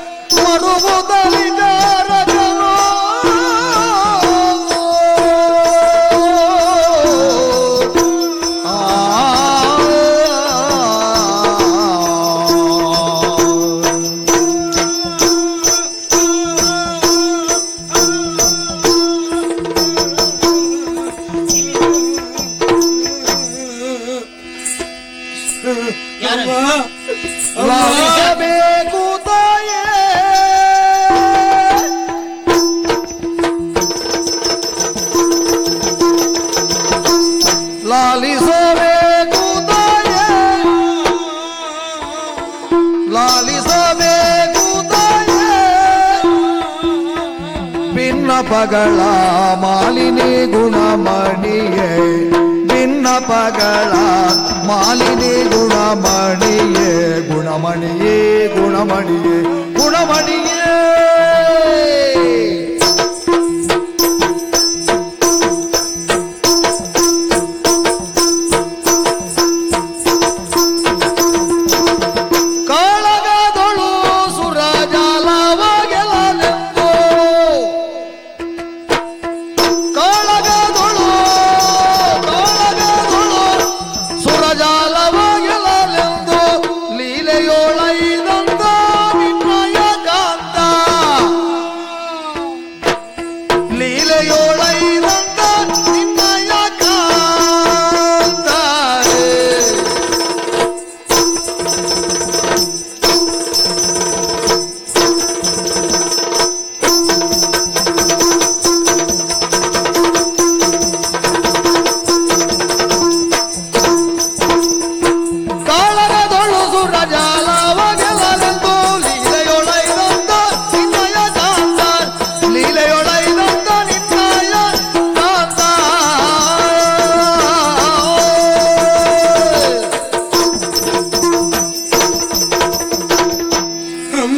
Speaker 6: ಮರುಗುದಲಿದಾರಜನೋ
Speaker 2: ಅಮ್ಮ, ಅಮ್ಮ,
Speaker 6: ಲಾಲಿಸಬೇಕು ತಾಯೇ ಲಾಲಿಸಬೇಕು ತಾಯೇ ಲಾಲಿಸಬೇಕು ತಾಯೇ ಭಿನ್ನಪಗಳ ಮಾಲಿನಿ ಗುಣಮಣಿಯೇ ಭಿನ್ನಪಗಳ ಮಾಲಿನಿ ಗುಣಮಣಿಯೇ ಗುಣಮಣಿಯೇ ಗುಣಮಣಿಯೇ ಗುಣಮಣಿಯೇ ಕಾಳಗದೊಳು ಸುರಜಾಲವಾಗೆಲೆಂದು ಕಾಳಗದೊಳು ಕಾಳಗದೊಳು ಸುರಜಾಲವಾಗೆಲೆಂದು ಲೀಲೆಯೋಳೈದಂತ ವಿನಯ ಕಾಂತ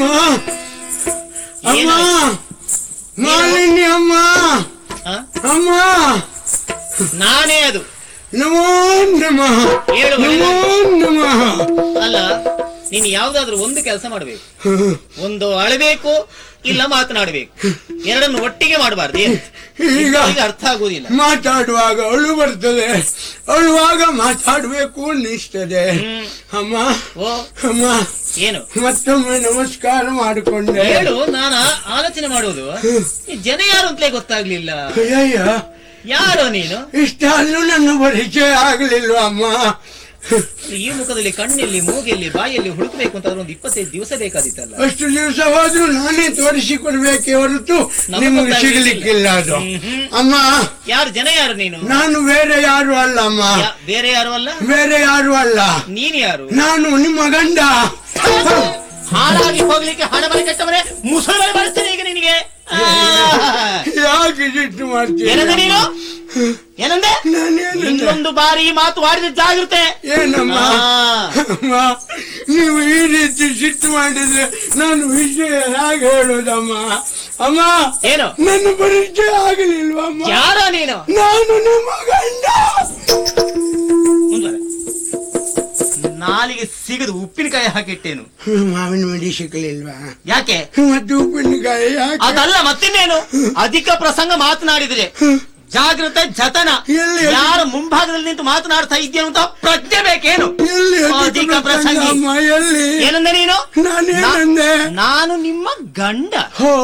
Speaker 2: ಅಮ್ಮ ಮಾಲಿನಿ ಅಮ್ಮ
Speaker 3: ಆ?
Speaker 2: ಅಮ್ಮ
Speaker 3: ನಾನೇ ಅದು
Speaker 2: ನಮೋ ನಮಃ
Speaker 3: ಹೇಳು
Speaker 2: ನಮೋ ನಮಃ
Speaker 3: ಅಲ್ಲ ನೀನು ಯಾವ್ದಾದ್ರು ಒಂದು ಕೆಲಸ ಮಾಡಬೇಕು ಒಂದು ಅಳಬೇಕು ಇಲ್ಲ ಮಾತನಾಡಬೇಕು ಎರಡನ್ನು ಒಟ್ಟಿಗೆ ಮಾಡಬಾರ್ದು ಏನು
Speaker 2: ಈಗ
Speaker 3: ಈಗ ಅರ್ಥ ಆಗುವುದಿಲ್ಲ
Speaker 2: ಮಾತಾಡುವಾಗ ಅಳು ಬರ್ತದೆ ಅಳುವಾಗ ಮಾತಾಡಬೇಕು ಅನ್ನಿಸ್ತದೆ
Speaker 3: ಹ್ಮ್.
Speaker 2: ಅಮ್ಮ
Speaker 3: ಓ
Speaker 2: ಅಮ್ಮ
Speaker 3: ಏನು
Speaker 2: ಮತ್ತೊಮ್ಮೆ ನಮಸ್ಕಾರ ಮಾಡಿಕೊಂಡೆ
Speaker 3: ಹೇಳು ನಾನು ಆ- ಆಲೋಚನೆ ಮಾಡುವುದು ಈ ಜನ ಯಾರು ಅಂತಲೇ ಗೊತ್ತಾಗ್ಲಿಲ್ಲ
Speaker 2: ಅಯ್ಯಯ್ಯ
Speaker 3: ಯಾರೋ ನೀನು
Speaker 2: ಇಷ್ಟಲ್ಲೂ ನನ್ನ ಪರಿಚಯ ಆಗ್ಲಿಲ್ವ ಅಮ್ಮ
Speaker 3: ಈ ಮುಖದಲ್ಲಿ ಕಣ್ಣಲ್ಲಿ ಮೂಗೆಯಲ್ಲಿ ಬಾಯಲ್ಲಿ ಹುಡುಕಬೇಕು ಅಂತ ಒಂದು ಇಪ್ಪತ್ತೈದು ದಿವಸ ಬೇಕಾದಿತ್ತಲ್ಲ
Speaker 2: ಅಷ್ಟು ದಿವಸ ಹೋದ್ರೂ ನಾನೇ ತೋರಿಸಿಕೊಡ್ಬೇಕೆ ಹೊರತು
Speaker 3: ನಮಗ್
Speaker 2: ನಿಮಗೆ
Speaker 3: ಗೊತ್ತಾಗ್ಲಿಕ್ಕಿಲ್ಲ.
Speaker 2: ಸಿಗ್ಲಿಕ್ಕಿಲ್ಲ ಅದು
Speaker 3: ಹ್ಮ್.
Speaker 2: ಅಮ್ಮ
Speaker 3: ಯಾರು ಜನ ಯಾರು ನೀನು
Speaker 2: ನಾನು ಬೇರೆ ಯಾರು ಅಲ್ಲ ಅಮ್ಮ
Speaker 3: ಯಾ- ಬೇರೆ ಯಾರು ಅಲ್ಲ
Speaker 2: ಬೇರೆ ಯಾರು ಅಲ್ಲ
Speaker 3: ನೀನ್ ಯಾರು
Speaker 2: ನಾನು ನಿಮ್ಮ ಗಂಡ
Speaker 3: ಹಾಳಾಗಿ ಹೋಗ್ಲಿಕ್ಕೆ ಹಣ ಮನೆ ಕಟ್ಟವರೆ ಮುಸುಳೆ ಬಳಸ್ತೇನೆ ಈಗ ನಿನಗೆ ಆ.
Speaker 2: ಯಾಕೆ ಸಿಟ್ಟು ಮಾಡ್ತೀನಿ
Speaker 3: ಏನಂದೆ ನೀನು ಏನಂದೆ
Speaker 2: ನಾನೇನಂದೆ?
Speaker 3: ಇನ್ನೊಂದು ಬಾರಿ ಈ ಮಾತು ಆಡಿದ ಜಾಗ್ರತೆ
Speaker 2: ಏನಮ್ಮ
Speaker 3: ಆ.
Speaker 2: ಅಮ್ಮ ನೀವು ಈ ರೀತಿ ಸಿಟ್ಟು ಮಾಡಿದ್ರೆ ನಾನು ವಿಷಯ ಹೇಗೆ ಹೇಳೋದಮ್ಮ ಅಮ್ಮ
Speaker 3: ಏನು
Speaker 2: ನನ್ನ ಪರಿಚಯ ಆಗಲಿಲ್ವಮ್ಮ
Speaker 3: ಯಾರ ನೀನು
Speaker 2: ನಾನು ನಿಮ್ಮ ಗಂಡ
Speaker 3: ಮುಂದುವರೆ ನಾಲಿಗೆ ಸಿಗದು ಉಪ್ಪಿನಕಾಯಿ ಹಾಕಿಟ್ಟೇನು
Speaker 2: ಮಾವಿನ ಮಡಿ ಸಿಕ್ಕಲಿಲ್ವಾ
Speaker 3: ಯಾಕೆ
Speaker 2: ಮತ್ತೆ ಉಪ್ಪಿನಕಾಯಿ ಯಾಕೆ
Speaker 3: ಅದಲ್ಲ ಮತ್ತಿನ್ನೇನು ಅಧಿಕ ಪ್ರಸಂಗ ಮಾತನಾಡಿದ್ರೆ ಜಾಗ್ರತೆ ಜತನ
Speaker 2: ಎಲ್ಲಿ?
Speaker 3: ಯಾರ ಮುಂಭಾಗದಲ್ಲಿ ನಿಂತು ಮಾತನಾಡ್ತಾ ಇದ್ದೇನು ಅಂತ ಪ್ರಜ್ಞೆ ಬೇಕೇನು
Speaker 2: ಎಲ್ಲಿ
Speaker 3: ಅಧಿಕ ಪ್ರಸಂಗಿ
Speaker 2: ಅಮ್ಮ ಎಲ್ಲಿ
Speaker 3: ಏನಂದೆ ನೀನು
Speaker 2: ನಾನೇನಂದೆ
Speaker 3: ನಾನು ನಿಮ್ಮ ಗಂಡ
Speaker 2: ಹೋ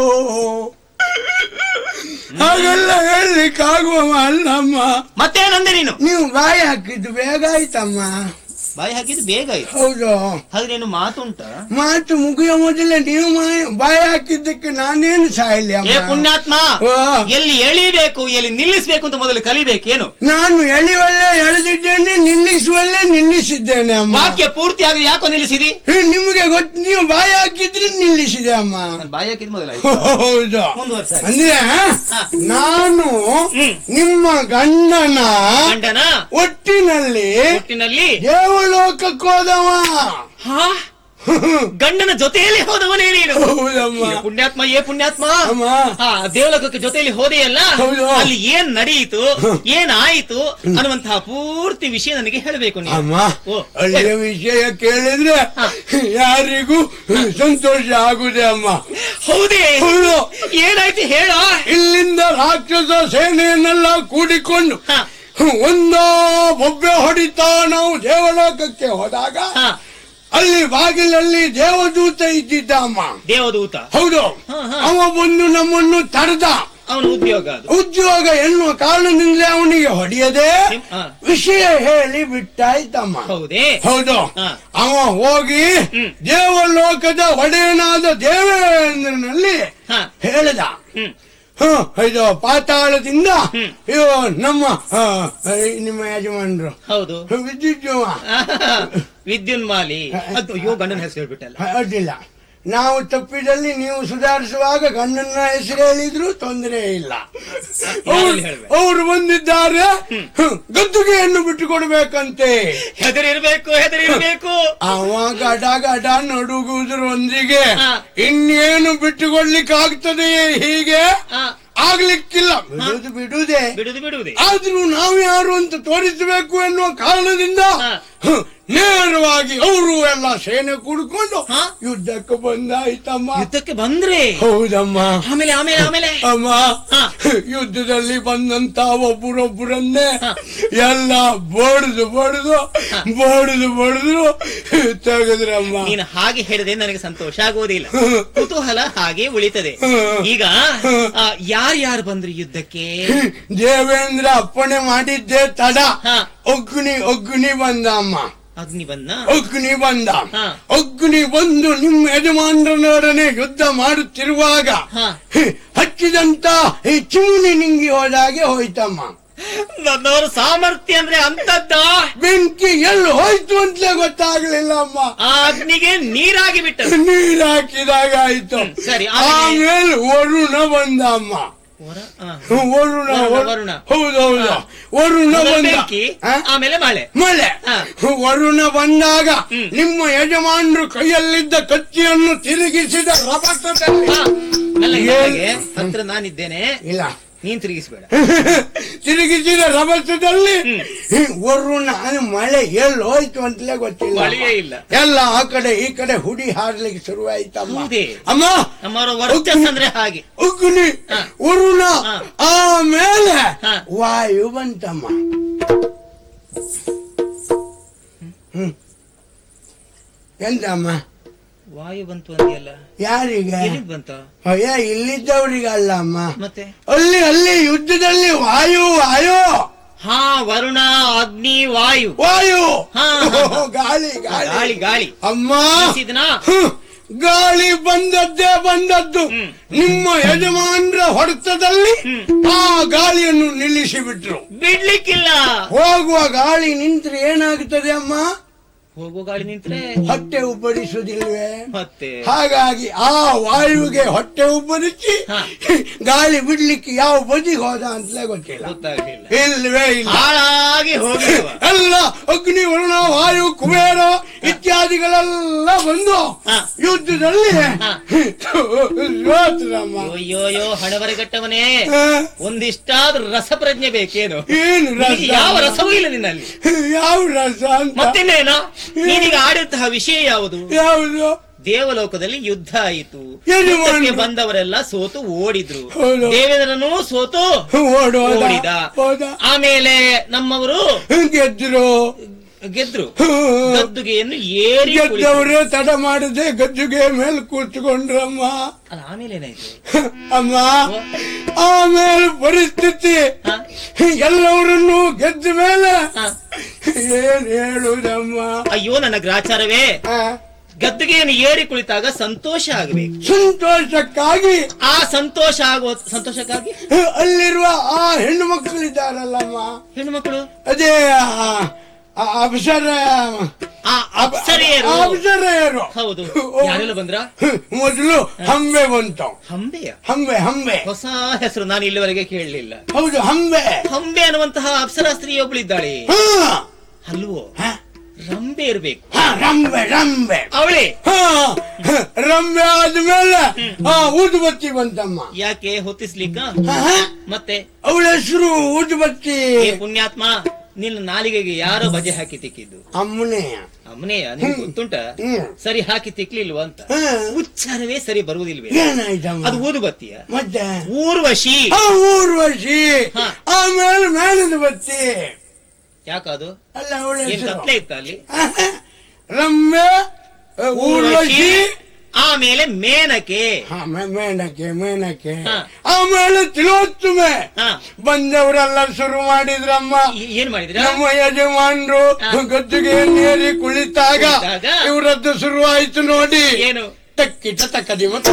Speaker 2: ಹಾಗೆಲ್ಲ ಹೇಳಲಿಕ್ಕಾಗುವ ಅಲ್ಲಮ್ಮ
Speaker 3: ಮತ್ತೇನಂದೆ ನೀನು
Speaker 2: ನೀವು ಬಾಯಿ ಹಾಕಿದ್ದು ಬೇಗ ಆಯ್ತಮ್ಮ
Speaker 3: ಬಾಯಿ ಹಾಕಿದ್ದು ಬೇಗ ಆಯ್ತು
Speaker 2: ಹೌದು
Speaker 3: ಹಾಗೆ ನೀನು ಮಾತುಂಟ
Speaker 2: ಮಾತು ಮುಗಿಯೋ ಮೊದಲೇ ನೀವು ಮಾ- ಬಾಯಿ ಹಾಕಿದ್ದಕ್ಕೆ ನಾನೇನು ಸಾಯಲಿ
Speaker 3: ಏ
Speaker 2: ಅಮ್ಮ
Speaker 3: ಪುಣ್ಯಾತ್ಮ
Speaker 2: ಓ.
Speaker 3: ಎಲ್ಲಿ ಎಳಿಬೇಕು ಎಲ್ಲಿ ನಿಲ್ಲಿಸ್ಬೇಕು ಅಂತ ಮೊದಲು ಕಲಿಬೇಕೇನು
Speaker 2: ನಾನು ಎಳೆಯುವಲ್ಲೇ ಎಳೆದಿದ್ದೇನೆ ನಿಲ್ಲಿಸುವಲ್ಲೇ ನಿಲ್ಲಿಸಿದ್ದೇನೆ ಅಮ್ಮ
Speaker 3: ವಾಕ್ಯ ಪೂರ್ತಿಯಾಗಿ ಯಾಕೋ ನಿಲ್ಲಿಸಿದಿ
Speaker 2: ಹೇ, ನಿಮಗೆ ಗೊತ್ತು ನೀವು ಬಾಯಿ ಹಾಕಿದ್ರೆ ನಿಲ್ಲಿಸಿದೆ ಅಮ್ಮ
Speaker 3: ನಾನು ಬಾಯಿ ಹಾಕಿದ್ ಮೊದಲಾಯ್ತು
Speaker 2: ಹೌದು
Speaker 3: ಮುಂದುವರ್ಸ
Speaker 2: ಅಂದ್ರೆ ನಾನು
Speaker 3: ಹ್ಮ್.
Speaker 2: ನಿಮ್ಮ ಗಂಡನ
Speaker 3: ಗಂಡನ
Speaker 2: ಒಟ್ಟಿನಲ್ಲಿ
Speaker 3: ಹುಟ್ಟಿನಲ್ಲಿ
Speaker 2: ದೇವಲೋಕಕ್ಕೆ ಹೋದವ
Speaker 3: ಹಾ ಗಂಡನ ಜೊತೆಯಲ್ಲಿ ಹೋದವನೇ ನೀನು
Speaker 2: ಹೌದಮ್ಮ
Speaker 3: ಏ ಪುಣ್ಯಾತ್ಮ ಏ ಪುಣ್ಯಾತ್ಮ
Speaker 2: ಅಮ್ಮ
Speaker 3: ಆ ದೇವಲೋಕಕ್ಕೆ ಜೊತೆಯಲ್ಲಿ ಹೋದೆಯಲ್ಲ
Speaker 2: ಹೌದು.
Speaker 3: ಅಲ್ಲಿ ಏನ್ ನಡೆಯಿತು ಏನಾಯಿತು ಅನ್ನುವಂತಹ ಪೂರ್ತಿ ವಿಷಯ ನನಗೆ ಹೇಳಬೇಕು ನೀನು
Speaker 2: ಅಮ್ಮ
Speaker 3: ಓ,
Speaker 2: ಒಳ್ಳೆಯ ವಿಷಯ ಕೇಳಿದ್ರೆ
Speaker 3: ಹ.
Speaker 2: ಯಾರಿಗೂ ಸಂತೋಷ ಆಗುದೆ ಅಮ್ಮ
Speaker 3: ಹೌದೇ
Speaker 2: ಹೌದು.
Speaker 3: ಏನಾಯ್ತು ಹೇಳ
Speaker 2: ಇಲ್ಲಿಂದ ರಾಕ್ಷಸ ಸೇನೆಯನ್ನೆಲ್ಲ ಕೂಡಿಕೊಂಡು
Speaker 3: ಹ.
Speaker 2: ಒಂದೋ ಬೊಬ್ಬೆ ಹೊಡಿತಾ ನಾವು ದೇವಲೋಕಕ್ಕೆ ಹೋದಾಗ
Speaker 3: ಹ,
Speaker 2: ಅಲ್ಲಿ ಬಾಗಿಲಲ್ಲಿ ದೇವದೂತ ಇದ್ದಿದ್ದ ಅಮ್ಮ
Speaker 3: ದೇವದೂತ
Speaker 2: ಹೌದು
Speaker 3: ಹ, ಹ.
Speaker 2: ಅವ ಬಂದು ನಮ್ಮನ್ನು ತಡೆದ
Speaker 3: ಅವನ ಉದ್ಯೋಗ ಅದು
Speaker 2: ಉದ್ಯೋಗ ಎನ್ನುವ ಕಾರಣದಿಂದಲೇ ಅವನಿಗೆ ಹೊಡೆಯದೆ
Speaker 3: ಹ.
Speaker 2: ವಿಷಯ ಹೇಳಿ ಬಿಟ್ಟಾಯ್ತಮ್ಮ
Speaker 3: ಹೌದೇ
Speaker 2: ಹೌದು
Speaker 3: ಹ.
Speaker 2: ಅವ ಹೋಗಿ
Speaker 3: ಹ್ಮ್.
Speaker 2: ದೇವಲೋಕದ ಒಡೆಯನಾದ ದೇವೇಂದ್ರನಲ್ಲಿ
Speaker 3: ಹ,
Speaker 2: ಹೇಳಿದ
Speaker 3: ಹ್ಮ್
Speaker 2: ಹ, ಇದು ಪಾತಾಳದಿಂದ
Speaker 3: ಹ್ಮ್.
Speaker 2: ಇವ ನಮ್ಮ ಹ, ನಿಮ್ಮ ಯಜಮಾನರು
Speaker 3: ಹೌದು
Speaker 2: ವಿದ್ಯುಜ್ಜವ
Speaker 3: ವಿದ್ಯುನ್ಮಾಲಿ ಅದು ಅಯ್ಯೋ ಗಂಡನ ಹೆಸರು ಹೇಳ್ಬಿಟ್ಟಲ್ಲ
Speaker 2: ಅಡ್ಡಿಲ್ಲ ನಾವು ತಪ್ಪಿದಲ್ಲಿ ನೀವು ಸುಧಾರಿಸುವಾಗ ಗಂಡನ ಹೆಸರು ಹೇಳಿದ್ರು ತೊಂದರೆ ಇಲ್ಲ
Speaker 3: ಯಾರಲ್ಲಿ ಹೇಳ್ಬೇಕು?
Speaker 2: ಅವರು ಬಂದಿದ್ದಾರೆ ಹ್ಮ್, ಗದ್ದುಗೆಯನ್ನು ಬಿಟ್ಟು ಕೊಡ್ಬೇಕಂತೆ
Speaker 3: ಹೆದರಿರ್ಬೇಕು ಹೆದರಿರ್ಬೇಕು
Speaker 2: ಅವ ಗಡ ಗಡ ನಡುಗುವುದರೊಂದಿಗೆ
Speaker 3: ಹಾ.
Speaker 2: ಇನ್ನೇನು ಬಿಟ್ಟುಕೊಡ್ಲಿಕ್ಕೆ ಆಗ್ತದೆಯೇ ಹೀಗೆ
Speaker 3: ಆ,
Speaker 2: ಆಗ್ಲಿಕ್ಕಿಲ್ಲ ಬಿಡುದು ಬಿಡುದೆ
Speaker 3: ಬಿಡುದು ಬಿಡುವುದೇ
Speaker 2: ಆದ್ರೂ ನಾವು ಯಾರು ಅಂತ ತೋರಿಸಬೇಕು ಎನ್ನುವ ಕಾರಣದಿಂದ
Speaker 3: ಹಾ.
Speaker 2: ಹ್ಮ್, ನೇರವಾಗಿ ಅವರು ಎಲ್ಲ ಸೇನೆ ಕೂಡ್ಕೊಂಡು
Speaker 3: ಹಾ?
Speaker 2: ಯುದ್ಧಕ್ಕೆ ಬಂದಾಯ್ತಮ್ಮ
Speaker 3: ಯುದ್ಧಕ್ಕೆ ಬಂದ್ರೆ
Speaker 2: ಹೌದಮ್ಮ
Speaker 3: ಆಮೇಲೆ ಆಮೇಲೆ ಆಮೇಲೆ
Speaker 2: ಅಮ್ಮ
Speaker 3: ಹಾ.
Speaker 2: ಯುದ್ಧದಲ್ಲಿ ಬಂದಂತ ಒಬ್ಬರೊಬ್ಬರನ್ನೇ
Speaker 3: ಹಾ.
Speaker 2: ಎಲ್ಲ ಬಡ್ದು ಬಡ್ದು ಬಡ್ದು ಬಡ್ದು ತೆಗೆದ್ರಮ್ಮ
Speaker 3: ನೀನು ಹಾಗೆ ಹೇಳಿದ್ರೆ ನನಗೆ ಸಂತೋಷ ಆಗುವುದಿಲ್ಲ ಕುತೂಹಲ ಹಾಗೆ ಉಳಿತದೆ ಈಗ ಆ, ಯಾರ್ಯಾರು ಬಂದ್ರು ಯುದ್ಧಕ್ಕೆ
Speaker 2: ದೇವೇಂದ್ರ ಅಪ್ಪಣೆ ಮಾಡಿದ್ದೆ ತಡ
Speaker 3: ಹಾ.
Speaker 2: ಒಗ್ನಿ ಒಗ್ನಿ ಬಂದ ಅಮ್ಮ
Speaker 3: ಅಗ್ನಿ ಬಂದ
Speaker 2: ಅಗ್ನಿ ಬಂದ
Speaker 3: ಹಾ.
Speaker 2: ಅಗ್ನಿ ಬಂದು ನಿಮ್ಮ ಯಜಮಾನರೊಡನೆ ಯುದ್ಧ ಮಾಡುತ್ತಿರುವಾಗ
Speaker 3: ಹಾ.
Speaker 2: ಹಿ- ಹಚ್ಚಿದಂತ ಈ ಚಿಮುನಿ ನಿಂಗಿ ಹೋದಾಗೆ ಹೋಯ್ತಮ್ಮ
Speaker 3: ನನ್ನವರ ಸಾಮರ್ಥ್ಯ ಅಂದ್ರೆ ಅಂತದ್ದ
Speaker 2: ಬೆಂಕಿ ಎಲ್ಲಿ ಹೋಯ್ತು ಅಂತಲೇ ಗೊತ್ತಾಗ್ಲಿಲ್ಲ ಅಮ್ಮ
Speaker 3: ಆ ಅಗ್ನಿಗೆ ನೀರಾಗಿ ಬಿಟ್ಟರು
Speaker 2: ನೀರ್ ಹಾಕಿದಾಗ ಆಯ್ತು
Speaker 3: ಹ್ಮ್, ಸರಿ, ಆಮೇಲೆ?
Speaker 2: ಆಮೇಲೆ ವರುಣ ಬಂದ ಅಮ್ಮ
Speaker 3: ವರ ಆ.
Speaker 2: ವರುಣ
Speaker 3: ವರುಣ, ವರುಣ.
Speaker 2: ಹೌದು ಹೌದು
Speaker 3: ಹಾ.
Speaker 2: ವರುಣ
Speaker 3: ಮೊದಲು
Speaker 2: ಬಂದ
Speaker 3: ಬೆಂಕಿ
Speaker 2: ಆ?
Speaker 3: ಆಮೇಲೆ ಮಳೆ
Speaker 2: ಮಳೆ
Speaker 3: ಹಾ.
Speaker 2: ವರುಣ ಬಂದಾಗ
Speaker 3: ಹ್ಮ್.
Speaker 2: ನಿಮ್ಮ ಯಜಮಾನರು ಕೈಯಲ್ಲಿದ್ದ ಕತ್ತಿಯನ್ನು ತಿರುಗಿಸಿದ ರಭಸದಲ್ಲಿ
Speaker 3: ಹಾ, ಮೆಲ್ಲಗೆ,
Speaker 2: ಏನ್-
Speaker 3: ಮೆಲ್ಲಗೆ. ಹತ್ರ ನಾನಿದ್ದೇನೆ
Speaker 2: ಇಲ್ಲ
Speaker 3: ನೀನ್ ತಿರುಗಿಸ್ಬೇಡ
Speaker 2: ತಿರುಗಿಸಿದ ರಭಸದಲ್ಲಿ ವರುಣ ಮಳೆ ಎಲ್ಲಿ ಹೋಯ್ತು ಅಂತಲೇ ಗೊತ್ತಿಲ್ಲ
Speaker 3: ಮಳೆಯೇ ಇಲ್ಲ.
Speaker 2: ಎಲ್ಲ ಆ ಕಡೆ ಈ ಕಡೆ ಹುಡಿ ಹಾರ್ಲಿಕ್ಕೆ ಶುರುವಾಯ್ತಮ್ಮ
Speaker 3: ಹೌದೇ?
Speaker 2: ಅಮ್ಮ
Speaker 3: ನಮ್ಮವರ ವರ್ಚಸ್ ಅಂದ್ರೆ ಹಾಗೆ
Speaker 2: ಉಗ್ನಿ
Speaker 3: ಹಾ.
Speaker 2: ವರುಣ
Speaker 3: ಹಾ.
Speaker 2: ಆಮೇಲೆ
Speaker 3: ಹಾ.
Speaker 2: ವಾಯು ಬಂತಮ್ಮ ಹ್ಮ್ ಎಂತಮ್ಮ
Speaker 3: ವಾಯು ಬಂತು ಅಂದಿಯಲ್ಲ
Speaker 2: ಯಾರಿಗೆ
Speaker 3: ಎಲ್ಲಿಂದ ಬಂತ
Speaker 2: ಅಯ್ಯ ಇಲ್ಲಿದ್ದವರಿಗಲ್ಲ ಅಮ್ಮ
Speaker 3: ಮತ್ತೆ
Speaker 2: ಅಲ್ಲಿ ಅಲ್ಲಿ ಯುದ್ಧದಲ್ಲಿ ವಾಯು ವಾಯು
Speaker 3: ಹಾ ವರುಣ ಅಗ್ನಿ ವಾಯು
Speaker 2: ವಾಯು
Speaker 3: ಹಾ, ಹಾ, ಹಾ.
Speaker 2: ಗಾಳಿ
Speaker 3: ಗಾಳಿ
Speaker 2: ಗಾಳಿ
Speaker 3: ಗಾಳಿ
Speaker 2: ಅಮ್ಮ
Speaker 3: ಬೀಸಿದ್ನಾ?
Speaker 2: ಹ್ಮ್. ಗಾಳಿ ಬಂದದ್ದೇ ಬಂದದ್ದು
Speaker 3: ಹ್ಮ್.
Speaker 2: ನಿಮ್ಮ ಯಜಮಾನರ ಹೊಡೆತದಲ್ಲಿ ಆ ಗಾಳಿಯನ್ನು ನಿಲ್ಲಿಸಿ ಬಿಟ್ರು
Speaker 3: ಬಿಡ್ಲಿಕ್ಕಿಲ್ಲ
Speaker 2: ಹೋಗುವ ಗಾಳಿ ನಿಂತ್ರೆ ಏನಾಗುತ್ತದೆ ಅಮ್ಮ
Speaker 3: ಹೋಗೋ ಗಾಳಿ ನಿಂತ್ರೆ
Speaker 2: ಹೊಟ್ಟೆ ಉಬ್ಬರಿಸುವುದಿಲ್ವೇ
Speaker 3: ಮತ್ತೆ
Speaker 2: ಹಾಗಾಗಿ ಆ ವಾಯುವಿಗೆ ಹೊಟ್ಟೆ ಉಬ್ಬರಿಸಿ
Speaker 3: ಹಾ.
Speaker 2: ಗಾಳಿ ಬಿಡ್ಲಿಕ್ಕೆ ಯಾವ ಬದಿಗೆ ಹೋದ ಅಂತಲೇ ಗೊತ್ತಿಲ್ಲ
Speaker 3: ಗೊತ್ತಾಗ್ಲಿಲ್ಲ
Speaker 2: ಇಲ್ವೇ ಇಲ್ಲ
Speaker 3: ಹಾಳಾಗಿ ಹೋಗಿರುವ
Speaker 2: ಎಲ್ಲ ಅಗ್ನಿ ವರುಣ ವಾಯು ಕುಬೇರ ಇತ್ಯಾದಿಗಳೆಲ್ಲ ಬಂದು
Speaker 3: ಹಾ.
Speaker 2: ಯುದ್ಧದಲ್ಲಿ
Speaker 3: ಹಾ.
Speaker 2: ಸೋತ್ರಮ್ಮ
Speaker 3: ಅಯ್ಯೋಯ್ಯೋ ಹಣವರೆಗಟ್ಟವನೇ
Speaker 2: ಹಾ.
Speaker 3: ಒಂದಿಷ್ಟಾದ್ರೂ ರಸಪ್ರಜ್ಞೆ ಬೇಕೇನು
Speaker 2: ಏನು ರಸ
Speaker 3: ನಿನಗೆ ಯಾವ ರಸವೂ ಇಲ್ಲ ನಿನ್ನಲ್ಲಿ
Speaker 2: ಯಾವ ರಸ ಅಂತ
Speaker 3: ಮತ್ತಿನ್ನೇನು ನೀನೀಗ ಆಡಿದಂತಹ ವಿಷಯ ಯಾವುದು
Speaker 2: ಯಾವುದು
Speaker 3: ದೇವಲೋಕದಲ್ಲಿ ಯುದ್ಧ ಆಯಿತು
Speaker 2: ಏನು
Speaker 3: ಯುದ್ಧಕ್ಕೆ
Speaker 2: ಮಾಡ್ರು?
Speaker 3: ಬಂದವರೆಲ್ಲ ಸೋತು ಓಡಿದ್ರು
Speaker 2: ಹೌದು.
Speaker 3: ದೇವೇಂದ್ರನೂ ಸೋತು
Speaker 2: ಓಡು ಹೋದ.
Speaker 3: ಓಡಿದ
Speaker 2: ಹೋದ
Speaker 3: ಆಮೇಲೆ ನಮ್ಮವರು
Speaker 2: ಗೆದ್ರು
Speaker 3: ಗೆದ್ರು ಗದ್ದುಗೆಯನ್ನು ಏರಿ ಕುಳಿತರು.
Speaker 2: ಗೆದ್ದವರು ತಡ ಮಾಡದೆ ಗದ್ದುಗೆ ಮೇಲೆ ಕೂತ್ಕೊಂಡ್ರಮ್ಮ
Speaker 3: ಅಲ್ಲ ಆಮೇಲೆ ಏನಾಯ್ತು
Speaker 2: ಅಮ್ಮ ಆಮೇಲೆ ಪರಿಸ್ಥಿತಿ
Speaker 3: ಹ?
Speaker 2: ಎಲ್ಲವರನ್ನು ಗೆದ್ದ ಮೇಲೆ
Speaker 3: ಹ.
Speaker 2: ಏನ್ ಹೇಳುದಮ್ಮ
Speaker 3: ಅಯ್ಯೋ ನನ್ನ ಗ್ರಾಚಾರವೇ
Speaker 2: ಆ,
Speaker 3: ಗದ್ದುಗೆಯನ್ನು ಏರಿ ಕುಳಿತಾಗ ಸಂತೋಷ ಆಗಬೇಕು
Speaker 2: ಸಂತೋಷಕ್ಕಾಗಿ
Speaker 3: ಆ ಸಂತೋಷ ಆಗೋ ಸಂತೋಷಕ್ಕಾಗಿ
Speaker 2: ಅಲ್ಲಿರುವ ಆ ಹೆಣ್ಣು ಮಕ್ಕಳಿದ್ದಾರಲ್ಲಮ್ಮ
Speaker 3: ಹೆಣ್ಣು ಮಕ್ಕಳು
Speaker 2: ಅದೇ ಆ, ಆ ಅಪ್ಸರ
Speaker 3: ಆ ಅಪ್ಸರೆಯರು
Speaker 2: ಅಪ್ಸರೆಯರು
Speaker 3: ಹೌದು ಯಾರೆಲ್ಲ ಬಂದ್ರ
Speaker 2: ಮೊದಲು ಹಂಬೆ ಬಂತು
Speaker 3: ಹಂಬೆಯ
Speaker 2: ಹಂಬೆ ಹಂಬೆ
Speaker 3: ಹೊಸ ಹೆಸರು ನಾನು ಇಲ್ಲಿವರೆಗೆ ಕೇಳಲಿಲ್ಲ
Speaker 2: ಹೌದು ಹಂಬೆ
Speaker 3: ಹಂಬೆ ಅನ್ನುವಂತಹ ಅಪ್ಸರಾ ಸ್ತ್ರೀ ಒಬ್ಳಿದ್ದಾಳೆ
Speaker 2: ಹಾ,
Speaker 3: ಅಲ್ವೋ
Speaker 2: ಹಾ,
Speaker 3: ರಂಬೆ ಇರ್ಬೇಕು
Speaker 2: ಹಾ, ರಂಬೆ ರಂಬೆ
Speaker 3: ಅವಳೇ
Speaker 2: ಹಾ, ರಂಬೆ ಆದ್ಮೇಲೆ ಆ ಊದುಬತ್ತಿ ಬಂತಮ್ಮ
Speaker 3: ಯಾಕೆ ಹೊತ್ತಿಸ್ಲಿಕ್ಕ
Speaker 2: ಹಾ, ಹಾ,
Speaker 3: ಮತ್ತೆ
Speaker 2: ಅವಳ ಹೆಸರು ಊದುಬತ್ತಿ
Speaker 3: ಏ ಪುಣ್ಯಾತ್ಮ ನಿನ್ನ ನಾಲಿಗೆಗೆ ಯಾರೋ ಬಜೆ ಹಾಕಿ ತಿಕ್ಕಿದ್ದು
Speaker 2: ಅಮ್ಮನೆ
Speaker 3: ಅಮ್ಮನೆಯ ನಿನ್ಗೆ ಗೊತ್ತುಂಟ
Speaker 2: ಹ್ಮ್.
Speaker 3: ಸರಿ ಹಾಕಿ ತಿಕ್ಲಿಲ್ವಾ ಅಂತ
Speaker 2: ಹಾ,
Speaker 3: ಉಚ್ಚಾರವೇ ಸರಿ ಬರುವುದಿಲ್ವೇ
Speaker 2: ಏನಾಯ್ತಮ್ಮ
Speaker 3: ಅದು ಊದುಬತ್ತಿಯ
Speaker 2: ಮತ್ತೆ
Speaker 3: ಊರ್ವಶಿ
Speaker 2: ಆ ಊರ್ವಶಿ
Speaker 3: ಹಾ.
Speaker 2: ಆಮೇಲೆ ಮೇಲದ ಬತ್ತಿ
Speaker 3: ಯಾಕದು
Speaker 2: ಅಲ್ಲ ಅವಳ
Speaker 3: ಏನ್
Speaker 2: ಹೆಸರು
Speaker 3: ಕತ್ಲೆ ಇತ್ತ ಅಲ್ಲಿ
Speaker 2: ರಮ್ಯ ಆ, ಊರ್ವಶಿ
Speaker 3: ಆಮೇಲೆ ಮೇನಕೆ
Speaker 2: ಹಾ, ಮೇ- ಮೇನಕೆ ಮೇನಕೆ
Speaker 3: ಹಾ.
Speaker 2: ಆಮೇಲೆ ತಿಲೋತ್ತಮೆ
Speaker 3: ಹಾ.
Speaker 2: ಬಂದವರೆಲ್ಲ ಶುರು ಮಾಡಿದ್ರಮ್ಮ
Speaker 3: ಈ- ಏನ್ ಮಾಡಿದ್ರ
Speaker 2: ನಮ್ಮ ಯಜಮಾನ್ರು
Speaker 3: ಹಾ.
Speaker 2: ಗದ್ದುಗೆ ನೀರಿ ಕುಳಿತಾಗ
Speaker 3: ಕುಳಿತಾಗ?
Speaker 2: ಇವರದ್ದು ಶುರುವಾಯ್ತು ನೋಡಿ
Speaker 3: ಏನು
Speaker 2: ತಕ್ಕಿಟ ತಕ್ಕದಿ ಮತ್ತು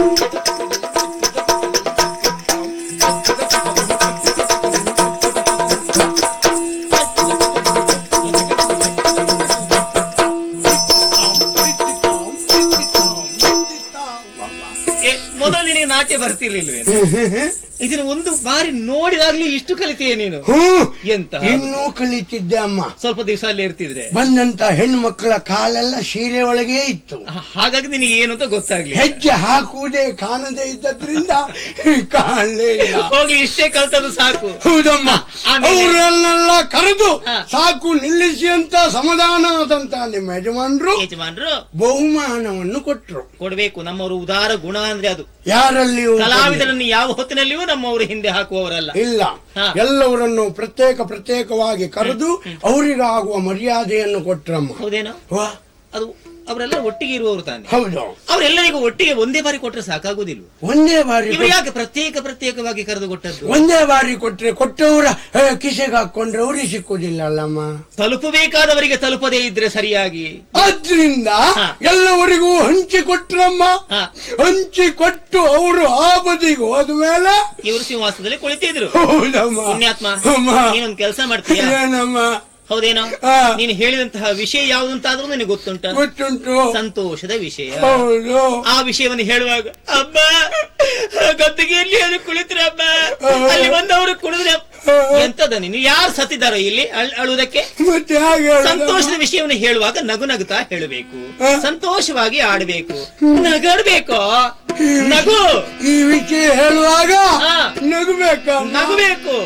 Speaker 3: ಏ, ಮೊದಲು ನಿನಗೆ ನಾಟ್ಯ ಬರ್ತಿರ್ಲಿಲ್ವೇ ಇದನ್ನ ಒಂದು ಬಾರಿ ನೋಡಿದಾಗ್ಲೂ ಇಷ್ಟು ಕಲಿತೀಯ ನೀನು
Speaker 2: ಹ್ಮ್
Speaker 3: ಎಂತ
Speaker 2: ಇನ್ನೂ ಕಲಿತಿದ್ದೆ ಅಮ್ಮ
Speaker 3: ಸ್ವಲ್ಪ ದಿವಸ ಅಲ್ಲಿ ಇರ್ತಿದ್ರೆ
Speaker 2: ಬಂದಂತ ಹೆಣ್ಣು ಮಕ್ಕಳ ಕಾಲೆಲ್ಲ ಸೀರೆ ಒಳಗೆ ಇತ್ತು
Speaker 3: ಹ- ಹಾಗಾಗಿ ನಿನಗೆ ಏನು ಅಂತ ಗೊತ್ತಾಗ್ಲಿ
Speaker 2: ಹೆಜ್ಜೆ ಹಾಕುವುದೇ ಕಾಣದೇ ಇದ್ದದ್ರಿಂದ ಕಾಣಲೇ ಇಲ್ಲ
Speaker 3: ಹೋಗ್ಲಿ ಇಷ್ಟೇ ಕಲ್ತದ್ದು ಸಾಕು
Speaker 2: ಹೌದಮ್ಮ
Speaker 3: ಆಮೇಲೆ?
Speaker 2: ಅವರನ್ನೆಲ್ಲ ಕರೆದು
Speaker 3: ಹಾ.
Speaker 2: ಸಾಕು ನಿಲ್ಲಿಸಿ ಅಂತ ಸಮಾಧಾನವಾದಂತ ನಿಮ್ಮ ಯಜಮಾನರು
Speaker 3: ಯಜಮಾನ್ರು
Speaker 2: ಬಹುಮಾನವನ್ನು ಕೊಟ್ರು
Speaker 3: ಕೊಡ್ಬೇಕು ನಮ್ಮವರು ಉದಾರ ಗುಣ ಅಂದ್ರೆ ಅದು
Speaker 2: ಯಾರಲ್ಲಿಯೂ
Speaker 3: ಕಲಾವಿದರನ್ನು ಯಾವ ಹೊತ್ತಿನಲ್ಲಿಯೂ ನಮ್ಮವರು ಹಿಂದೆ ಹಾಕುವವರಲ್ಲ
Speaker 2: ಇಲ್ಲ
Speaker 3: ಹಾ.
Speaker 2: ಎಲ್ಲವರನ್ನು ಪ್ರತ್ಯೇಕ ಪ್ರತ್ಯೇಕವಾಗಿ ಕರೆದು ಅವರಿಗಾಗುವ ಮರ್ಯಾದೆಯನ್ನು ಕೊಟ್ರಮ್ಮ
Speaker 3: ಹೌದೇನೋ
Speaker 2: ವಾ,
Speaker 3: ಅದು ಅವರೆಲ್ಲ ಒಟ್ಟಿಗೆ ಇರುವವರು ತಾನೆ
Speaker 2: ಹೌದು
Speaker 3: ಅವರೆಲ್ಲರಿಗೂ ಒಟ್ಟಿಗೆ ಒಂದೇ ಬಾರಿ ಕೊಟ್ರೆ ಸಾಕಾಗುದಿಲ್ವ
Speaker 2: ಒಂದೇ ಬಾರಿ
Speaker 3: ಇವರು ಯಾಕೆ ಪ್ರತ್ಯೇಕ ಪ್ರತ್ಯೇಕವಾಗಿ ಕರೆದು ಕೊಟ್ಟದ್ದು
Speaker 2: ಒಂದೇ ಬಾರಿ ಕೊಟ್ರೆ ಕೊಟ್ಟವರ ಆ, ಕಿಸೆಗೆ ಹಾಕೊಂಡ್ರೆ ಅವ್ರಿಗೆ ಸಿಕ್ಕುದಿಲ್ಲ ಅಲ್ಲಮ್ಮ
Speaker 3: ತಲುಪಬೇಕಾದವರಿಗೆ ತಲುಪದೇ ಇದ್ರೆ ಸರಿಯಾಗಿ
Speaker 2: ಆದ್ರಿಂದ
Speaker 3: ಹಾ.
Speaker 2: ಎಲ್ಲವರಿಗೂ ಹಂಚಿ ಕೊಟ್ರಮ್ಮ
Speaker 3: ಹಾ.
Speaker 2: ಹಂಚಿ ಕೊಟ್ಟು ಅವರು ಆ ಬದಿಗೆ ಹೋದ್ಮೇಲೆ
Speaker 3: ಇವರು ಸಿಂಹಾಸನದಲ್ಲಿ ಕುಳಿತಿದ್ರು
Speaker 2: ಹೌದಮ್ಮ
Speaker 3: ಪುಣ್ಯಾತ್ಮ
Speaker 2: ಅಮ್ಮ.
Speaker 3: ನೀನೊಂದು ಕೆಲಸ ಮಾಡ್ತೀಯ
Speaker 2: ಏನಮ್ಮ
Speaker 3: ಹೌದೇನೋ
Speaker 2: ಹಾ.
Speaker 3: ನೀನು ಹೇಳಿದಂತಹ ವಿಷಯ ಯಾವುದಂತಾದ್ರೂ ನಿನಗೆ ಗೊತ್ತುಂಟ
Speaker 2: ಗೊತ್ತುಂಟು
Speaker 3: ಸಂತೋಷದ ವಿಷಯ
Speaker 2: ಹೌದು
Speaker 3: ಆ ವಿಷಯವನ್ನು ಹೇಳುವಾಗ ಅಬ್ಬ ಗದ್ದಿಗೆಯಲ್ಲಿ ಅದು ಕುಳಿತ್ರಮ್ಮ ಅಲ್ಲಿ ಬಂದವರು ಕುಡಿದ್ರೆ ಎಂತದ ನೀನು ಯಾರು ಸತ್ತಿದಾರೋ ಇಲ್ಲಿ ಅಳ್- ಅಳುವುದಕ್ಕೆ
Speaker 2: ಮತ್ತೆ ಹಾಗೆ ಹೇಳೋದು?
Speaker 3: ಸಂತೋಷದ ವಿಷಯವನ್ನು ಹೇಳುವಾಗ ನಗು ನಗುತ್ತಾ ಹೇಳಬೇಕು ಸಂತೋಷವಾಗಿ ಆಡಬೇಕು ನಗಡ್ಬೇಕು ನಗು
Speaker 2: ಈ ವಿಷಯ ಹೇಳುವಾಗ
Speaker 3: ಹಾ.
Speaker 2: ನಗಬೇಕ
Speaker 3: ನಗಬೇಕು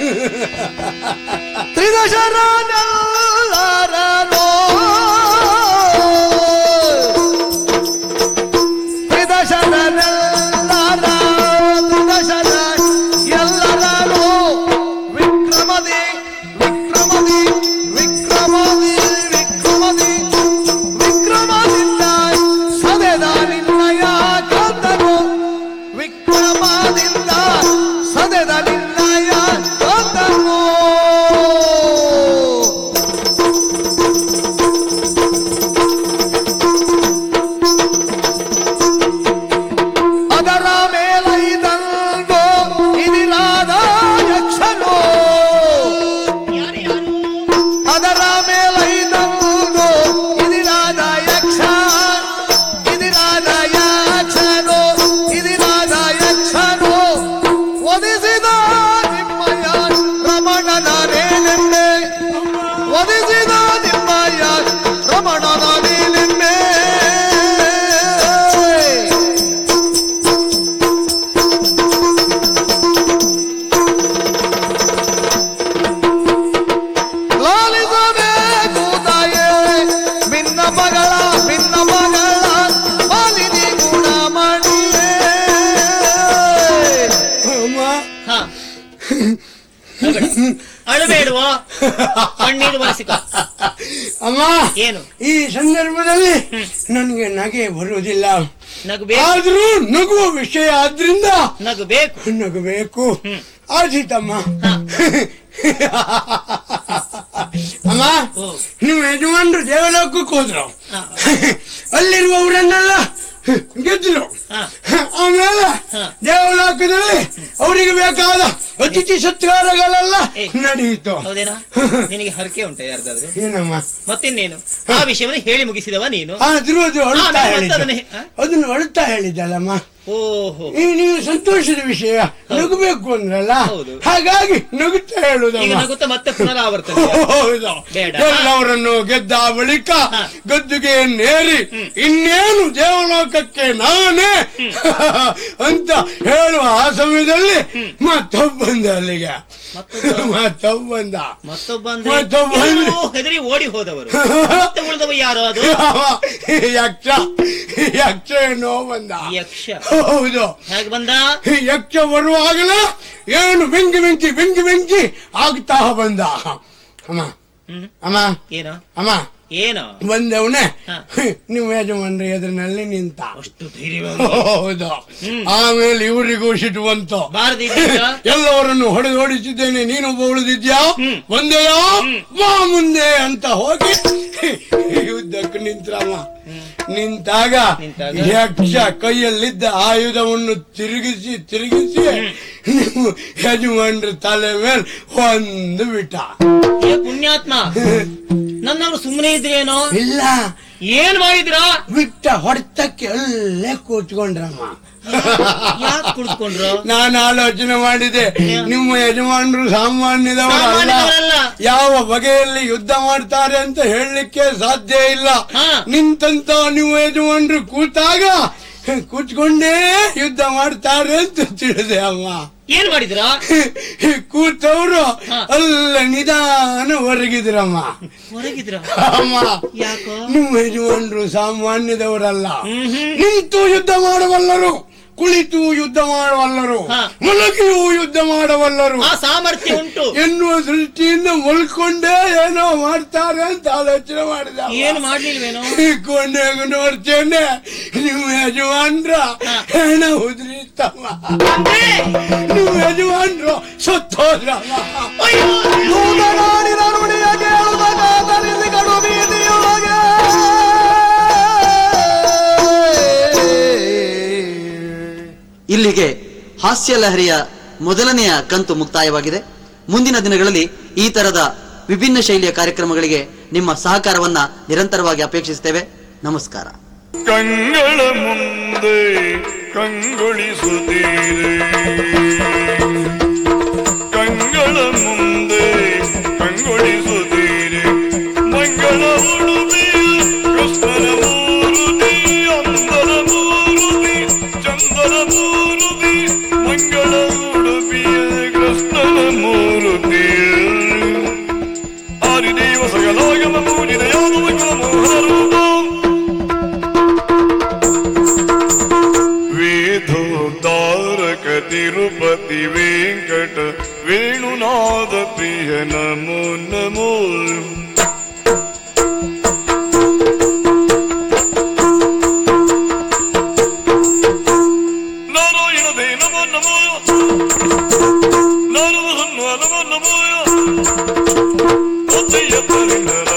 Speaker 6: ತ್ರಿದಶರನೆಲ್ಲರನೋ ತ್ರಿದಶರನೆಲ್ಲರ ತ್ರಿದಶರ ಎಲ್ಲರನೋ ವಿಕ್ರಮದಿ ವಿಕ್ರಮದಿ ವಿಕ್ರಮದಿ ವಿಕ್ರಮದಿ ವಿಕ್ರಮದಿಂದ ಸದೆದ ನಿನ್ನಯ ಕಂದನು ವಿಕ್ರಮದಿಂದ ಸದೆದ ನಿನ್ನಯ ಕಂದನು ಅದರ ಮೇಲೈದಂಗೋ ಇದಿರಾದ ಯಕ್ಷನೋ
Speaker 3: ಯಾರು ಯಾರು
Speaker 6: ಅದರ ಮೇಲೈದಂಗೋ ಇದಿರಾದ ಯಕ್ಷ ಇದಿರಾದ ಯಕ್ಷನೋ ಇದಿರಾದ ಯಕ್ಷನೋ ಒದಿಸಿದ ನಿಮ್ಮಯ ರಮಣನ ನೇನೆನ್ನೆ ಒದಿಸಿದ ನಿಮ್ಮಯ ರಮಣನ ನೇನೆನ್ನೆ ಲಾಲಿಸಬೇಕು ತಾಯೇ ಭಿನ್ನ ಮಗಳ ಭಿನ್ನ ಮಗಳ ಮಾಲಿನಿ ಗುಣಮಣಿಯೇ
Speaker 2: ಅಮ್ಮ
Speaker 3: ಹ ಅಳಬೇಡುವ ಕಣ್ಣೀರು ಬರೆಸಿಕ
Speaker 2: ಅಮ್ಮ
Speaker 3: ಏನು
Speaker 2: ಈ ಸಂದರ್ಭದಲ್ಲಿ ನನಗೆ ನಗೆ ಬರುವುದಿಲ್ಲ
Speaker 3: ನಗಬೇಕು
Speaker 2: ಆದ್ರೂ ನಗುವ ವಿಷಯ ಆದ್ರಿಂದ
Speaker 3: ನಗಬೇಕು
Speaker 2: ನಗಬೇಕು ಆದೀತಮ್ಮ ಅಮ್ಮ
Speaker 3: ಓ.
Speaker 2: ನೀವು ಯಜಮಾನ್ರು ದೇವಲೋಕಕ್ಕೆ ಹೋದ್ರು
Speaker 3: ಹಾ.
Speaker 2: ಅಲ್ಲಿರುವವರನ್ನೆಲ್ಲ ಗೆದ್ರು
Speaker 3: ಹಾ.
Speaker 2: ಆಮೇಲೆ
Speaker 3: ಹಾ.
Speaker 2: ದೇವಲೋಕದಲ್ಲಿ ಅವರಿಗೆ ಬೇಕಾದ ಅತಿಥಿ ಸತ್ಕಾರಗಳೆಲ್ಲ
Speaker 3: ಏ.
Speaker 2: ನಡೆಯಿತು
Speaker 3: ಹೌದೇನಾ ನಿನಗೆ ಹರಕೆ ಉಂಟ ಯಾರ್ದಾದ್ರು
Speaker 2: ಏನಮ್ಮ
Speaker 3: ಮತ್ತಿನ್ನೇನು ಆ ವಿಷಯವನ್ನು ಹೇಳಿ ಮುಗಿಸಿದವ ನೀನು
Speaker 2: ಆದ್ರೂ ಅದು ಅಳುತ್ತಾ
Speaker 3: ನಾನು ಮತ್ತೆ
Speaker 2: ಹೇಳಿದ್ದ
Speaker 3: ಅದನ್ನ ಹೆ- ಆ?
Speaker 2: ಅದನ್ನು ಅಳುತ್ತಾ ಹೇಳಿದ್ದಲ್ಲಮ್ಮ
Speaker 3: ಓಹೋ
Speaker 2: ಈ ನೀವು ಸಂತೋಷದ ವಿಷಯ ನಗಬೇಕು ಅಂದ್ರಲ್ಲ
Speaker 3: ಹೌದು.
Speaker 2: ಹಾಗಾಗಿ ನಗುತ್ತಾ
Speaker 3: ಈಗ
Speaker 2: ಹೇಳುದಮ್ಮ
Speaker 3: ನಗುತ್ತಾ ಮತ್ತೆ ಪುನರಾವರ್ತನೆ
Speaker 2: ಹೌದು
Speaker 3: ಬೇಡ.
Speaker 2: ಎಲ್ಲವರನ್ನು ಗೆದ್ದ ಬಳಿಕ
Speaker 3: ಹಾ.
Speaker 2: ಗದ್ದುಗೆ ನೇರಿ ಇನ್ನೇನು ದೇವಲೋಕಕ್ಕೆ ನಾನೇ ಅಂತ ಹೇಳುವ ಆ ಸಮಯದಲ್ಲಿ ಮತ್ತೊಬ್ಬ ಬಂದ ಅಲ್ಲಿಗೆ
Speaker 3: ಮತ್ತೊಬ್ಬ?
Speaker 2: ಮತ್ತೊಬ್ಬ ಬಂದ
Speaker 3: ಮತ್ತೊಬ್ಬ ಅಂದ್ರೆ
Speaker 2: ಮತ್ತೊಬ್ಬ ಅಂದ್ರೆ-
Speaker 3: ಎಲ್ಲರೂ ಹೆದರಿ ಓಡಿ ಹೋದವರು ಮತ್ತೆ ಉಳಿದವ ಯಾರು ಅದು
Speaker 2: ಯಾವ ಯಕ್ಷ ಯಕ್ಷ ಏನೋ ಬಂದ
Speaker 3: ಯಕ್ಷ
Speaker 2: ಹೌದು
Speaker 3: ಹೇಗೆ ಬಂದ
Speaker 2: ಯಕ್ಷ ಬರುವಾಗಲೇ ಏನು ಬೆಂಕಿ ಬೆಂಕಿ ಬೆಂಕಿ ಬೆಂಕಿ ಆಗ್ತಾ ಬಂದ ಅಮ್ಮ
Speaker 3: ಹ್ಮ್
Speaker 2: ಅಮ್ಮ
Speaker 3: ಏನೋ
Speaker 2: ಅಮ್ಮ
Speaker 3: ಏನೋ
Speaker 2: ಬಂದವನೇ
Speaker 3: ಹಾ.
Speaker 2: ನಿಮ್ಮ ಯಜಮಾನ್ರ ಎದುರಿನಲ್ಲಿ ನಿಂತ
Speaker 3: ಅಷ್ಟು ಧೈರ್ಯ
Speaker 2: ಹೌದು ಆಮೇಲೆ ಇವರಿಗೂ ಸಿಟ್ಟು ಬಂತು
Speaker 3: ಬಾರದಿದ್ದ
Speaker 2: ಎಲ್ಲವರನ್ನು ಹೊಡೆದು ಹೊಡಿಸಿದ್ದೇನೆ ನೀನೊಬ್ಬ ಉಳಿದಿದ್ಯಾ
Speaker 3: ಹ್ಮ್.
Speaker 2: ಬಂದೆಯಾ ಬಾ ಮುಂದೆ ಅಂತ ಹೋಗಿ ಯುದ್ಧಕ್ಕೆ ನಿಂತ್ರಮ್ಮ ನಿಂತಾಗ
Speaker 3: ನಿಂತಾಗ?
Speaker 2: ಯಕ್ಷ ಕೈಯಲ್ಲಿದ್ದ ಆಯುಧವನ್ನು ತಿರುಗಿಸಿ ತಿರುಗಿಸಿ ನೀವು ಯಜಮಾನ್ರ ತಲೆ ಮೇಲೆ ಒಂದು ಬಿಟ್ಟ
Speaker 3: ಏ ಪುಣ್ಯಾತ್ಮ ನನ್ನವರು ಸುಮ್ಮನೆ ಇದ್ರೇನೋ
Speaker 2: ಇಲ್ಲ
Speaker 3: ಏನ್ ಮಾಡಿದ್ರ
Speaker 2: ಬಿಟ್ಟ ಹೊಡೆತಕ್ಕೆ ಅಲ್ಲೇ ಕೂತ್ಕೊಂಡ್ರಮ್ಮ
Speaker 3: ಯಾಕೆ ಕುಳಿತುಕೊಂಡ್ರು
Speaker 2: ನಾನು ಆಲೋಚನೆ ಮಾಡಿದೆ ನಿಮ್ಮ ಯಜಮಾನರು ಸಾಮಾನ್ಯದವರಲ್ಲ
Speaker 3: ಸಾಮಾನ್ಯದವರಲ್ಲ.
Speaker 2: ಯಾವ ಬಗೆಯಲ್ಲಿ ಯುದ್ಧ ಮಾಡ್ತಾರೆ ಅಂತ ಹೇಳಲಿಕ್ಕೆ ಸಾಧ್ಯ ಇಲ್ಲ
Speaker 3: ಹಾ.
Speaker 2: ನಿಂತಂತ ನೀವು ಯಜಮಾನರು ಕೂತಾಗ ಕೂತ್ಕೊಂಡೇ ಯುದ್ಧ ಮಾಡ್ತಾರೆ ಅಂತ ತಿಳಿದೆ ಅಮ್ಮ
Speaker 3: ಏನ್ ಮಾಡಿದ್ರ
Speaker 2: ಕೂತವರು
Speaker 3: ಹಾ.
Speaker 2: ಅಲ್ಲ ನಿಧಾನ ಹೊರಗಿದ್ರಮ್ಮ
Speaker 3: ಹೊರಗಿದ್ರ
Speaker 2: ಅಮ್ಮ
Speaker 3: ಯಾಕೋ
Speaker 2: ನಿಮ್ಮ ಯಜಮಾನರು ಸಾಮಾನ್ಯದವರಲ್ಲ
Speaker 3: ಹ್ಮ್ ಹ್ಮ್.
Speaker 2: ನಿಂತು ಯುದ್ಧ ಮಾಡಬಲ್ಲರು ಕುಳಿತು ಯುದ್ಧ ಮಾಡಬಲ್ಲರು
Speaker 3: ಹಾ.
Speaker 2: ಮಲಗಿಯೂ ಯುದ್ಧ ಮಾಡಬಲ್ಲರು
Speaker 3: ಆ ಸಾಮರ್ಥ್ಯ ಉಂಟು
Speaker 2: ಎನ್ನುವ ದೃಷ್ಟಿಯಿಂದ ಮಲ್ಕೊಂಡೇ ಏನೋ ಮಾಡ್ತಾರೆ ಅಂತ ಆಲೋಚನೆ ಮಾಡಿದ
Speaker 3: ಏನ್ ಮಾಡ್ಲಿಲ್ವೇನೋ
Speaker 2: ಕೊಂಡಾಗ ನೋಡ್ತೇನೆ ನಿಮ್ಮ ಯಜಮಾನ್ರ ಹೆಣ ಉದ್ರಿಸ್ತಮ್ಮ
Speaker 3: ಅಂದ್ರೆ,
Speaker 2: ನಿಮ್ಮ ಯಜಮಾನ್ರು ಸತ್ತೋದ್ರಮ್ಮ
Speaker 3: ಅಯ್ಯೋ,
Speaker 6: ದೂತನಾಡಿದ ನುಡಿಯ ಕೇಳುವಾಗ ಧರಿಸಿ ಕಡು ಬೀದಿಯೊಳಗೆ
Speaker 5: ಇಲ್ಲಿಗೆ ಹಾಸ್ಯ ಲಹರಿಯ ಮೊದಲನೆಯ ಕಂತು ಮುಕ್ತಾಯವಾಗಿದೆ ಮುಂದಿನ ದಿನಗಳಲ್ಲಿ ಈ ತರದ ವಿಭಿನ್ನ ಶೈಲಿಯ ಕಾರ್ಯಕ್ರಮಗಳಿಗೆ ನಿಮ್ಮ ಸಹಕಾರವನ್ನ ನಿರಂತರವಾಗಿ ಅಪೇಕ್ಷಿಸುತ್ತೇವೆ ನಮಸ್ಕಾರ
Speaker 4: ಕಂಗಳ ಮುಂದೆ ಕಂಗೊಳಿಸುತ್ತೀರಿ ಕಂಗಳ ಮುಂದೆ ಕಂಗೊಳಿಸುತ್ತೀರಿ ಮಂಗಳ ಉಡುಪಿಯ ಕೃಷ್ಣನ ಮೂರುತಿ ಅಂದರ ಮೂರುತಿ ಚಂದನ ಮೂರುತಿ ಮಂಗಳ ಉಡುಪಿಯ ಕೃಷ್ಣನ ಮೂರುತಿ ಆದಿದೇವ ಸಕಲಾಗಮ ಪೂಜಿತ ಯಾದವ ಕುಲ ಮೋಹನ ರೂಪ ವೇದೋದ್ಧಾರಕ ತಿರುಪತಿ ವೆಂಕಟ ವೇಣುನಾದ ಪ್ರಿಯ ನಮೋ ನಮೋ ನಾರಾಯಣ ದೇ ನಮೋ ನಮೋ ನಾರದ ಸನ್ವ ನಮೋ ನಮೋ ಒತ್ತೆಯ ಪರಿಮಳ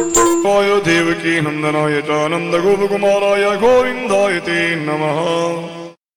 Speaker 4: वाय देवकी नंदनाय च नंद गोपकुमाराय गोविन्दाय ते नमः